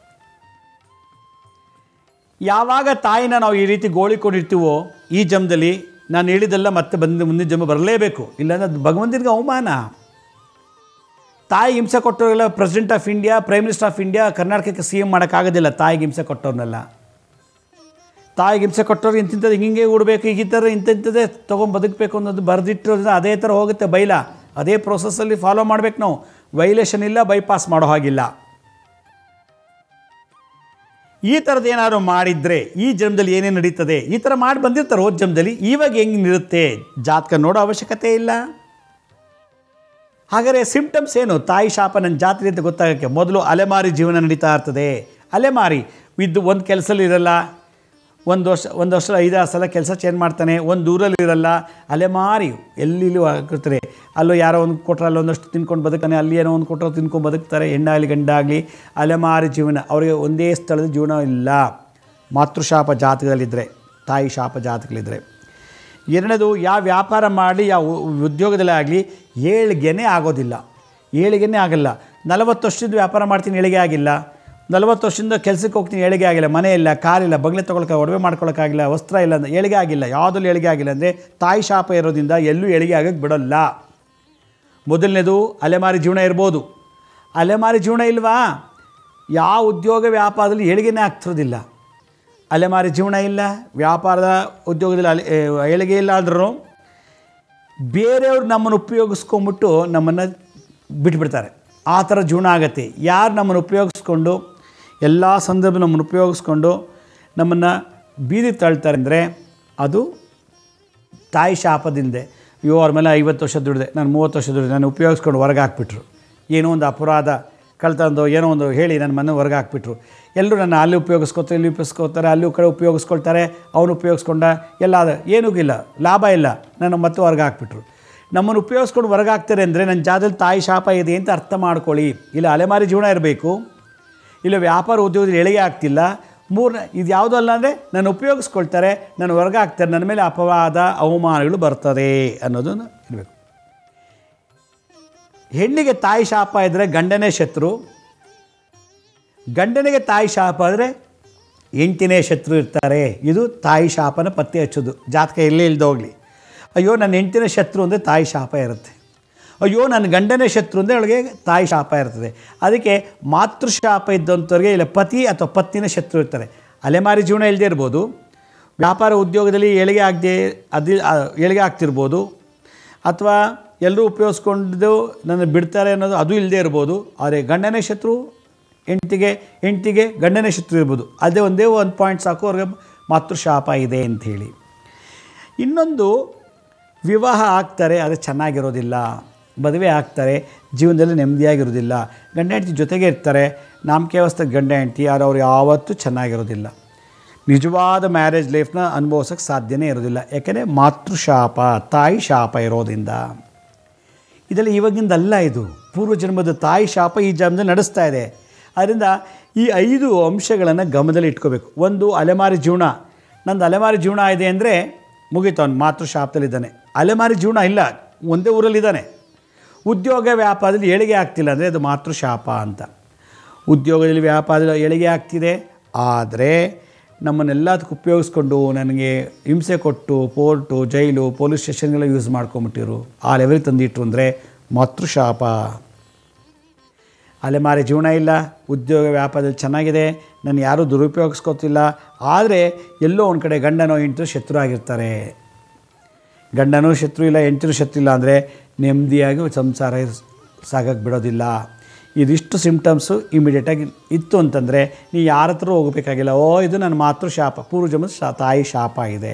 ಯಾವಾಗ ತಾಯಿನ ನಾವು ಈ ರೀತಿ ಗೋಳಿಕೊಂಡಿರ್ತೀವೋ ಈ ಜನ್ಮದಲ್ಲಿ ನಾನು ಹೇಳಿದೆಲ್ಲ ಮತ್ತೆ ಬಂದು ಮುಂದಿನ ಜನ್ಮ ಬರಲೇಬೇಕು ಇಲ್ಲಾಂದ್ರೆ ಅದು ಭಗವಂತನಿಗೆ ಅವಮಾನ ತಾಯಿ ಹಿಂಸೆ ಕೊಟ್ಟವ್ರೆಲ್ಲ President of India Prime Minister of India ಕರ್ನಾಟಕಕ್ಕೆ ಸಿ ಎಮ್ ಮಾಡೋಕ್ಕಾಗೋದಿಲ್ಲ ತಾಯಿಗೆ ಹಿಂಸೆ ಕೊಟ್ಟವ್ರನ್ನೆಲ್ಲ ತಾಯಿಗೆ ಹಿಂಸೆ ಕೊಟ್ಟವ್ರು ಇಂತಿಂಥದ್ದು ಹಿಂಗೆ ಉಡಬೇಕು ಈಗ ಈ ಥರ ಇಂಥದ್ದೇ ತೊಗೊಂಡು ಬದುಕಬೇಕು ಅನ್ನೋದು ಬರೆದಿಟ್ಟಿರೋದ್ರಿಂದ ಅದೇ ಥರ ಹೋಗುತ್ತೆ ಬೈಲ ಅದೇ ಪ್ರೊಸೆಸ್ಸಲ್ಲಿ ಫಾಲೋ ಮಾಡ್ಬೇಕು ನಾವು ವೈಲೇಷನ್ ಇಲ್ಲ ಬೈಪಾಸ್ ಮಾಡೋ ಹಾಗಿಲ್ಲ ಈ ಥರದ್ದು ಏನಾದ್ರು ಮಾಡಿದರೆ ಈ ಜನ್ಮದಲ್ಲಿ ಏನೇನು ನಡೀತದೆ ಈ ಥರ ಮಾಡಿ ಬಂದಿರ್ತಾರೆ ಹೋದ ಜನ್ಮದಲ್ಲಿ ಇವಾಗ ಹೆಂಗೆ ನಿರುತ್ತೆ ಜಾತಕ ನೋಡೋ ಅವಶ್ಯಕತೆ ಇಲ್ಲ ಹಾಗಾದರೆ ಸಿಂಪ್ಟಮ್ಸ್ ಏನು ತಾಯಿ ಶಾಪ ನನ್ನ ಜಾತ್ರೆ ಅಂತ ಗೊತ್ತಾಗೋಕ್ಕೆ ಮೊದಲು ಅಲೆಮಾರಿ ಜೀವನ ನಡೀತಾ ಇರ್ತದೆ ಅಲೆಮಾರಿ ಇದ್ದು ಒಂದು ಕೆಲಸದಲ್ಲಿ ಇರಲ್ಲ ಒಂದು ವರ್ಷ ಒಂದು ವರ್ಷ ಐದಾರು ಸಲ ಕೆಲಸ ಚೇಂಜ್ ಮಾಡ್ತಾನೆ ಒಂದು ದೂರಲ್ಲಿ ಇರಲ್ಲ ಅಲೆಮಾರಿ ಎಲ್ಲಿ ಆಗಿರ್ತಾರೆ ಅಲ್ಲೋ ಯಾರೋ ಒಂದು ಕೊಟ್ಟರೆ ಅಲ್ಲಿ ಒಂದಷ್ಟು ತಿನ್ಕೊಂಡು ಬದುಕ್ತಾನೆ ಅಲ್ಲಿ ಏನೋ ಒಂದು ಕೊಟ್ಟರೆ ತಿನ್ಕೊಂಡು ಬದುಕ್ತಾರೆ ಹೆಣ್ಣಾಗಲಿ ಗಂಡಾಗಲಿ ಅಲೆಮಾರಿ ಜೀವನ ಅವರಿಗೆ ಒಂದೇ ಸ್ಥಳದ ಜೀವನ ಇಲ್ಲ ಮಾತೃಶಾಪ ಜಾತಕದಲ್ಲಿದ್ದರೆ ತಾಯಿ ಶಾಪ ಜಾತಕದಲ್ಲಿದ್ದರೆ ಎರಡನೇದು ಯಾವ ವ್ಯಾಪಾರ ಮಾಡಲಿ ಯಾವ ಉ- ಉದ್ಯೋಗದಲ್ಲೇ ಆಗಲಿ ಏಳಿಗೆನೇ ಆಗೋದಿಲ್ಲ ಏಳಿಗೆನೇ ಆಗಲ್ಲ ನಲವತ್ತು ವರ್ಷದ ವ್ಯಾಪಾರ ಮಾಡ್ತೀನಿ ಏಳಿಗೆ ಆಗಿಲ್ಲ ನಲವತ್ತು ವರ್ಷದಿಂದ ಕೆಲಸಕ್ಕೆ ಹೋಗ್ತೀನಿ ಏಳಿಗೆ ಆಗಿಲ್ಲ ಮನೆ ಇಲ್ಲ ಕಾರಿಲ್ಲ ಬಗ್ಲೆ ತೊಗೊಳಕ್ಕೆ ಒಡವೆ ಮಾಡ್ಕೊಳಕ್ಕಾಗಿಲ್ಲ ವಸ್ತ್ರ ಇಲ್ಲ ಅಂದ್ರೆ ಏಳಿಗೆ ಆಗಿಲ್ಲ ಯಾವುದಲ್ಲೂ ಏಳಿಗೆ ಆಗಿಲ್ಲ ಅಂದರೆ ತಾಯಿ ಶಾಪ ಇರೋದ್ರಿಂದ ಎಲ್ಲೂ ಏಳಿಗೆ ಆಗಕ್ಕೆ ಬಿಡೋಲ್ಲ ಮೊದಲನೇದು ಅಲೆಮಾರಿ ಜೀವನ ಇರ್ಬೋದು ಅಲೆಮಾರಿ ಜೀವನ ಇಲ್ವಾ ಯಾವ ಉದ್ಯೋಗ ವ್ಯಾಪಾರದಲ್ಲಿ ಏಳಿಗೆನೇ ಆಗ್ತಿರೋದಿಲ್ಲ ಅಲೆಮಾರಿ ಜೀವನ ಇಲ್ಲ ವ್ಯಾಪಾರದ ಉದ್ಯೋಗದಲ್ಲಿ ಅಲೆ ಏ, ಏಳಿಗೆ ಇಲ್ಲ ಆದ್ರೂ ಬೇರೆಯವ್ರು ನಮ್ಮನ್ನು ಉಪಯೋಗಿಸ್ಕೊಂಬಿಟ್ಟು ನಮ್ಮನ್ನು ಬಿಟ್ಬಿಡ್ತಾರೆ ಆ ಥರ ಜೀವನ ಆಗತ್ತೆ ಯಾರು ನಮ್ಮನ್ನು ಉಪಯೋಗಿಸ್ಕೊಂಡು ಎಲ್ಲ ಸಂದರ್ಭ ನಮ್ಮನ್ನು ಉಪಯೋಗಿಸ್ಕೊಂಡು ನಮ್ಮನ್ನು ಬೀದಿ ತಳ್ತಾರೆ ಅಂದರೆ ಅದು ತಾಯಿ ಶಾಪದಿಂದೆ ಅಯ್ಯೋ ಅವ್ರ ಮೇಲೆ ಐವತ್ತು ವರ್ಷ ದುಡಿದೆ ನಾನು ಮೂವತ್ತು ವರ್ಷ ದುಡಿದೆ ನಾನು ಉಪಯೋಗಿಸ್ಕೊಂಡು ಹೊರಗೆ ಹಾಕ್ಬಿಟ್ರು ಏನೋ ಒಂದು ಅಪರಾಧ ಕಳ್ತಂದು ಏನೋ ಒಂದು ಹೇಳಿ ನನ್ನ ಮನೆ ಹೊರಗೆ ಹಾಕ್ಬಿಟ್ರು ಎಲ್ಲರೂ ನನ್ನ ಅಲ್ಲಿ ಉಪಯೋಗಿಸ್ಕೊತಾರೆ ಇಲ್ಲಿ ಉಪಯೋಗಿಸ್ಕೋತಾರೆ ಅಲ್ಲಿ ಕಡೆ ಉಪಯೋಗಿಸ್ಕೊಳ್ತಾರೆ ಅವನು ಉಪಯೋಗಿಸ್ಕೊಂಡ ಎಲ್ಲ ಅದ ಏನೂ ಇಲ್ಲ ಲಾಭ ಇಲ್ಲ ನನ್ನ ಮತ್ತೆ ಹೊರಗೆ ಹಾಕ್ಬಿಟ್ರು ನಮ್ಮನ್ನು ಉಪಯೋಗಿಸ್ಕೊಂಡು ಹೊರಗೆ ಹಾಕ್ತಾರೆ ಅಂದರೆ ನನ್ನ ಜಾಗದಲ್ಲಿ ತಾಯಿ ಶಾಪ ಇದೆ ಅಂತ ಅರ್ಥ ಮಾಡ್ಕೊಳ್ಳಿ ಇಲ್ಲ ಅಲೆಮಾರಿ ಜೀವನ ಇರಬೇಕು ಇಲ್ಲ ವ್ಯಾಪಾರ ಉದ್ಯೋಗದಲ್ಲಿ ಎಳೆಗೆ ಆಗ್ತಿಲ್ಲ ಮೂರನೇ ಇದು ಯಾವುದೂ ಅಲ್ಲ ಅಂದರೆ ನಾನು ಉಪಯೋಗಿಸ್ಕೊಳ್ತಾರೆ ನಾನು ಹೊರಗೆ ಹಾಕ್ತಾರೆ ನನ್ನ ಮೇಲೆ ಅಪವಾದ ಅವಮಾನಗಳು ಬರ್ತದೆ ಅನ್ನೋದನ್ನು ಇರಬೇಕು ಹೆಣ್ಣಿಗೆ ತಾಯಿ ಶಾಪ ಇದ್ದರೆ ಗಂಡನೇ ಶತ್ರು ಗಂಡನಿಗೆ ತಾಯಿ ಶಾಪ ಆದರೆ ಹೆಂಡತಿನೇ ಶತ್ರು ಇರ್ತಾರೆ ಇದು ತಾಯಿ ಶಾಪನ ಪತ್ತೆ ಹಚ್ಚೋದು ಜಾತಕ ಎಲ್ಲೇ ಇಲ್ದ ಹೋಗಲಿ ಅಯ್ಯೋ ನನ್ನ ಹೆಂಡತಿನ ಶತ್ರು ಅಂದರೆ ತಾಯಿ ಶಾಪ ಇರುತ್ತೆ ಅಯ್ಯೋ ನನ್ನ ಗಂಡನೇ ಶತ್ರು ಅಂದರೆ ಅವಳಿಗೆ ತಾಯಿ ಶಾಪ ಇರ್ತದೆ ಅದಕ್ಕೆ ಮಾತೃಶಾಪ ಇದ್ದಂಥವ್ರಿಗೆ ಇಲ್ಲ ಪತಿ ಅಥವಾ ಪತ್ನಿನ ಶತ್ರು ಇರ್ತಾರೆ ಅಲೆಮಾರಿ ಜೀವನ ಇಲ್ಲದೆ ಇರ್ಬೋದು ವ್ಯಾಪಾರ ಉದ್ಯೋಗದಲ್ಲಿ ಏಳಿಗೆ ಆಗದೆ ಅದು ಆ, ಏಳಿಗೆ ಆಗ್ತಿರ್ಬೋದು ಅಥವಾ ಎಲ್ಲರೂ ಉಪಯೋಗಿಸ್ಕೊಂಡು ನನ್ನ ಬಿಡ್ತಾರೆ ಅನ್ನೋದು ಅದು ಇಲ್ಲದೆ ಇರ್ಬೋದು ಆದರೆ ಗಂಡನೇ ಶತ್ರು ಹೆಂಡ್ತಿಗೆ ಹೆಂಡ್ತಿಗೆ ಗಂಡನೇ ಶತ್ರು ಇರ್ಬೋದು ಅದೇ ಒಂದೇ ಒಂದು ಪಾಯಿಂಟ್ ಸಾಕು ಅವ್ರಿಗೆ ಮಾತೃಶಾಪ ಇದೆ ಅಂಥೇಳಿ ಇನ್ನೊಂದು ವಿವಾಹ ಆಗ್ತಾರೆ ಅದು ಚೆನ್ನಾಗಿರೋದಿಲ್ಲ ಮದುವೆ ಆಗ್ತಾರೆ ಜೀವನದಲ್ಲಿ ನೆಮ್ಮದಿಯಾಗಿರೋದಿಲ್ಲ ಗಂಡ ಹೆಂಡತಿ ಜೊತೆಗೆ ಇರ್ತಾರೆ ನಾಮಕೇವಸ್ಥ ಗಂಡ ಹೆಂಡತಿ ಆದರೆ ಅವ್ರು ಯಾವತ್ತೂ ಚೆನ್ನಾಗಿರೋದಿಲ್ಲ ನಿಜವಾದ ಮ್ಯಾರೇಜ್ ಲೈಫ್ನ ಅನುಭವಿಸೋಕ್ಕೆ ಸಾಧ್ಯನೇ ಇರೋದಿಲ್ಲ ಯಾಕೆಂದರೆ ಮಾತೃಶಾಪ ತಾಯಿ ಶಾಪ ಇರೋದ್ರಿಂದ ಇದೆಲ್ಲ ಇವಾಗಿಂದ ಅಲ್ಲ ಇದು ಪೂರ್ವ ಜನ್ಮದ ತಾಯಿ ಶಾಪ ಈ ಜನ್ಮದಲ್ಲಿ ನಡೆಸ್ತಾ ಇದೆ ಅದರಿಂದ ಈ ಐದು ಅಂಶಗಳನ್ನು ಗಮನದಲ್ಲಿ ಇಟ್ಕೋಬೇಕು ಒಂದು ಅಲೆಮಾರಿ ಜೀವನ ನಂದು ಅಲೆಮಾರಿ ಜೀವನ ಇದೆ ಅಂದರೆ ಮುಗೀತು ಅವ್ನು ಮಾತೃ ಶಾಪದಲ್ಲಿದ್ದಾನೆ ಅಲೆಮಾರಿ ಜೀವನ ಇಲ್ಲ ಒಂದೇ ಊರಲ್ಲಿದ್ದಾನೆ ಉದ್ಯೋಗ ವ್ಯಾಪಾರದಲ್ಲಿ ಏಳಿಗೆ ಆಗ್ತಿಲ್ಲ ಅಂದರೆ ಅದು ಮಾತೃ ಶಾಪ ಅಂತ ಉದ್ಯೋಗದಲ್ಲಿ ವ್ಯಾಪಾರದಲ್ಲಿ ಏಳಿಗೆ ಆಗ್ತಿದೆ ಆದರೆ ನಮ್ಮನ್ನೆಲ್ಲದಕ್ಕೂ ಉಪಯೋಗಿಸ್ಕೊಂಡು ನನಗೆ ಹಿಂಸೆ ಕೊಟ್ಟು ಕೋರ್ಟು ಜೈಲು ಪೊಲೀಸ್ ಸ್ಟೇಷನ್ಗೆಲ್ಲ ಯೂಸ್ ಮಾಡ್ಕೊಂಬಿಟ್ಟಿರು ಆ ಲೆವೆಲ್ ತಂದಿಟ್ರು ಅಂದರೆ ಮಾತೃಶಾಪ ಅಲೆಮಾರಿ ಜೀವನ ಇಲ್ಲ ಉದ್ಯೋಗ ವ್ಯಾಪಾರದಲ್ಲಿ ಚೆನ್ನಾಗಿದೆ ನಾನು ಯಾರೂ ದುರುಪಯೋಗಿಸ್ಕೋತಿಲ್ಲ ಆದರೆ ಎಲ್ಲೋ ಒಂದು ಕಡೆ ಗಂಡನೋ ಹೆಂಡತಿ ಶತ್ರು ಆಗಿರ್ತಾರೆ ಗಂಡನೂ ಶತ್ರು ಇಲ್ಲ ಹೆಂಡತಿನೂ ಶತ್ರು ಇಲ್ಲ ಅಂದರೆ ನೆಮ್ಮದಿಯಾಗಿ ಸಂಸಾರ ಸಾಗಕ್ಕೆ ಬಿಡೋದಿಲ್ಲ ಇದಿಷ್ಟು ಸಿಮ್ಟಮ್ಸು ಇಮಿಡಿಯೇಟಾಗಿ ಇತ್ತು ಅಂತಂದರೆ ನೀವು ಯಾರ ಹತ್ರ ಹೋಗಬೇಕಾಗಿಲ್ಲ ಓ ಇದು ನನ್ನ ಮಾತೃ ಶಾಪ ಪೂರ್ವಜನ್ಮದ ಶಾ ತಾಯಿ ಶಾಪ ಇದೆ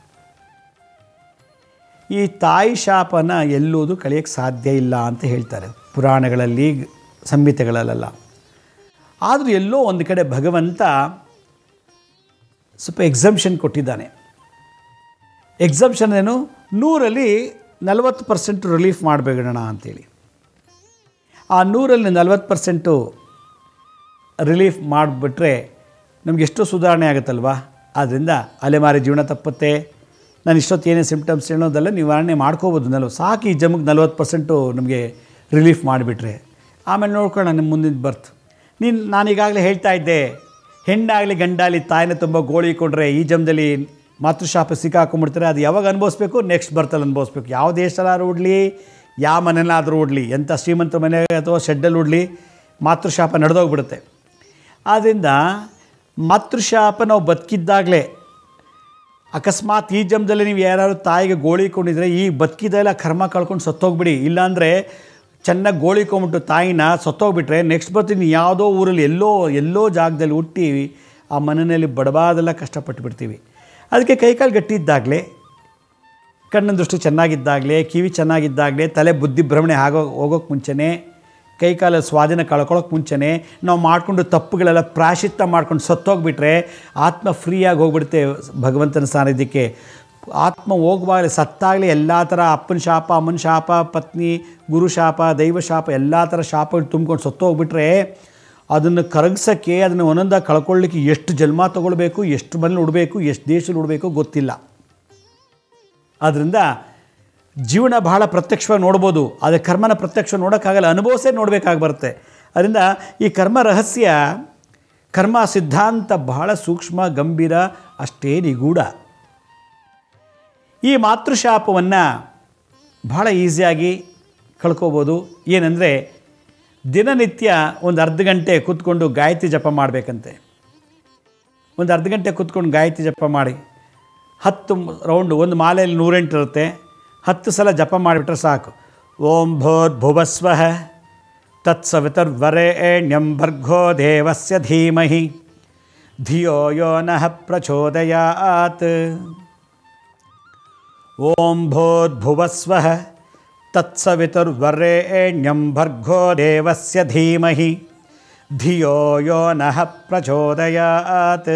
ಈ ತಾಯಿ ಶಾಪನ ಎಲ್ಲೂದು ಕಳೆಯೋಕ್ಕೆ ಸಾಧ್ಯ ಇಲ್ಲ ಅಂತ ಹೇಳ್ತಾರೆ ಪುರಾಣಗಳಲ್ಲಿ ಸಂಹಿತೆಗಳಲ್ಲೆಲ್ಲ ಆದರೂ ಎಲ್ಲೋ ಒಂದು ಕಡೆ ಭಗವಂತ ಸ್ವಲ್ಪ ಎಕ್ಸಮ್ಷನ್ ಕೊಟ್ಟಿದ್ದಾನೆ ಎಕ್ಸಮ್ಷನ್ ಏನು ನೂರಲ್ಲಿ ನಲವತ್ತು ಪರ್ಸೆಂಟ್ ರಿಲೀಫ್ ಮಾಡಬೇಕಣ ಅಂತೇಳಿ ಆ ನೂರಲ್ಲಿ ನಲ್ವತ್ತು ಪರ್ಸೆಂಟು ರಿಲೀಫ್ ಮಾಡಿಬಿಟ್ರೆ ನಮ್ಗೆ ಎಷ್ಟೋ ಸುಧಾರಣೆ ಆಗುತ್ತಲ್ವಾ ಆದ್ದರಿಂದ ಅಲೆಮಾರಿ ಜೀವನ ತಪ್ಪುತ್ತೆ ನಾನು ಇಷ್ಟೊತ್ತು ಏನೇ ಸಿಂಪ್ಟಮ್ಸ್ ಹೇಳೋದೆಲ್ಲ ನಿವಾರಣೆ ಮಾಡ್ಕೋಬೋದು ನಲ್ವ ಸಾಕು ಈ ಜಮ್ಗೆ ನಲ್ವತ್ತು ಪರ್ಸೆಂಟು ನಮಗೆ ರಿಲೀಫ್ ಮಾಡಿಬಿಟ್ರೆ ಆಮೇಲೆ ನೋಡ್ಕೊಳ್ಳೋಣ ನಿಮ್ಮ ಮುಂದಿನ ಬರ್ತ್ ನೀನು ನಾನೀಗಾಗಲೇ ಹೇಳ್ತಾ ಇದ್ದೆ ಹೆಣ್ಣಾಗಲಿ ಗಂಡಾಗಲಿ ತಾಯಿನ ತುಂಬ ಗೋಳಿ ಕೊಟ್ಟರೆ ಈ ಜಮ್ದಲ್ಲಿ ಮಾತೃಶಾಪ ಸಿಕ್ಕಾಕೊಂಡ್ಬಿಡ್ತಾರೆ ಅದು ಯಾವಾಗ ಅನುಭವಿಸ್ಬೇಕು ನೆಕ್ಸ್ಟ್ ಬರ್ತಲ್ಲಿ ಅನುಭವಿಸ್ಬೇಕು ಯಾವ ದೇಶದಲ್ಲಾದ್ರೂ ಉಡ್ಲಿ ಯಾವ ಮನೆಯಲ್ಲಾದರೂ ಉಡ್ಲಿ ಎಂಥ ಶ್ರೀಮಂತರ ಮನೆ ಅಥವಾ ಶೆಡ್ಡಲ್ಲಿ ಉಡ್ಲಿ ಮಾತೃಶಾಪ ನಡೆದೋಗ್ಬಿಡುತ್ತೆ ಆದ್ದರಿಂದ ಮಾತೃಶಾಪ ನಾವು ಬದುಕಿದ್ದಾಗಲೇ ಅಕಸ್ಮಾತ್ ಈ ಜನ್ಮದಲ್ಲಿ ನೀವು ಯಾರು ತಾಯಿಗೆ ಗೋಳಿಕೊಂಡಿದ್ರೆ ಈ ಬದುಕಿದೆಲ್ಲ ಕರ್ಮ ಕಳ್ಕೊಂಡು ಸತ್ತೋಗ್ಬಿಡಿ ಇಲ್ಲಾಂದರೆ ಚೆನ್ನಾಗಿ ಗೋಳಿಕೊಂಬಿಟ್ಟು ತಾಯಿನ ಸತ್ತೋಗ್ಬಿಟ್ರೆ ನೆಕ್ಸ್ಟ್ ಬರ್ತೀನಿ ಯಾವುದೋ ಊರಲ್ಲಿ ಎಲ್ಲೋ ಎಲ್ಲೋ ಜಾಗದಲ್ಲಿ ಹುಟ್ಟಿ ಆ ಮನೆಯಲ್ಲಿ ಬಡವಾದೆಲ್ಲ ಕಷ್ಟಪಟ್ಟು ಬಿಡ್ತೀವಿ ಅದಕ್ಕೆ ಕೈಕಾಲು ಗಟ್ಟಿ ಇದ್ದಾಗಲೇ ಕಣ್ಣಿನ ದೃಷ್ಟಿ ಚೆನ್ನಾಗಿದ್ದಾಗಲೇ ಕಿವಿ ಚೆನ್ನಾಗಿದ್ದಾಗಲೇ ತಲೆ ಬುದ್ಧಿ ಭ್ರಮಣೆ ಆಗೋ ಹೋಗೋಕ್ಕೆ ಮುಂಚೆನೇ ಕೈಕಾಲ ಸ್ವಾಧೀನ ಕಳ್ಕೊಳ್ಳೋಕೆ ಮುಂಚೆನೇ ನಾವು ಮಾಡಿಕೊಂಡು ತಪ್ಪುಗಳೆಲ್ಲ ಪ್ರಾಶಿತ್ಯ ಮಾಡ್ಕೊಂಡು ಸತ್ತೋಗ್ಬಿಟ್ರೆ ಆತ್ಮ ಫ್ರೀಯಾಗಿ ಹೋಗ್ಬಿಡುತ್ತೆ ಭಗವಂತನ ಸಾನ್ನಿಧ್ಯಕ್ಕೆ ಆತ್ಮ ಹೋಗುವಾಗಲೇ ಸತ್ತಾಗಲೇ ಎಲ್ಲ ಥರ ಅಪ್ಪನ ಶಾಪ ಅಮ್ಮನ ಶಾಪ ಪತ್ನಿ ಗುರು ಶಾಪ ದೈವ ಶಾಪ ಎಲ್ಲ ಥರ ಶಾಪಗಳು ತುಂಬ್ಕೊಂಡು ಸತ್ತೋಗ್ಬಿಟ್ರೆ ಅದನ್ನು ಕರಗಿಸೋಕ್ಕೆ ಅದನ್ನು ಒಂದೊಂದಾಗಿ ಕಳ್ಕೊಳ್ಳಿಕ್ಕೆ ಎಷ್ಟು ಜನ್ಮ ತೊಗೊಳ್ಬೇಕು ಎಷ್ಟು ಮನೇಲಿ ಉಡಬೇಕು ಎಷ್ಟು ದೇಶದಲ್ಲಿ ಉಡಬೇಕು ಗೊತ್ತಿಲ್ಲ ಆದ್ದರಿಂದ ಜೀವನ ಬಹಳ ಪ್ರತ್ಯಕ್ಷವಾಗಿ ನೋಡ್ಬೋದು ಆದರೆ ಕರ್ಮನ ಪ್ರತ್ಯಕ್ಷ ನೋಡೋಕ್ಕಾಗಲ್ಲ ಅನುಭವಿಸೇ ನೋಡಬೇಕಾಗಿ ಬರುತ್ತೆ ಅದರಿಂದ ಈ ಕರ್ಮ ರಹಸ್ಯ ಕರ್ಮ ಸಿದ್ಧಾಂತ ಬಹಳ ಸೂಕ್ಷ್ಮ ಗಂಭೀರ ಅಷ್ಟೇ ನಿಗೂಢ ಈ ಮಾತೃಶಾಪವನ್ನು ಬಹಳ ಈಸಿಯಾಗಿ ಕಳ್ಕೋಬೋದು ಏನಂದರೆ ದಿನನಿತ್ಯ ಒಂದು ಅರ್ಧ ಗಂಟೆ ಕೂತ್ಕೊಂಡು ಗಾಯತ್ರಿ ಜಪ ಮಾಡಬೇಕಂತೆ ಒಂದು ಅರ್ಧ ಗಂಟೆ ಕೂತ್ಕೊಂಡು ಗಾಯತ್ರಿ ಜಪ ಮಾಡಿ ಹತ್ತು ರೌಂಡು ಒಂದು ಮಾಲೆಯಲ್ಲಿ ನೂರೆಂಟು ಇರುತ್ತೆ ಹತ್ತು ಸಲ ಜಪ ಮಾಡಿಬಿಟ್ರೆ ಸಾಕು ಓಂ ಭೋರ್ಭುವಸ್ವ ತತ್ಸವಿತರ್ವರೆಣ್ಯಂ ಭರ್ಗೋ ದೇವಸ್ಯ ಧೀಮಹಿ ಧಿಯೋ ಯೋ ನಃ ಪ್ರಚೋದಯಾತ್ ಓಂ ಭೋರ್ಭುವಸ್ವ ತತ್ಸವಿತುರ್ವರೆಣ್ಯಂ ಭರ್ಗೋ ದೇವಸ್ಯ ಧೀಮಹಿ ಧಿಯೋ ಯೋ ನಃ ಪ್ರಚೋದಯಾತ್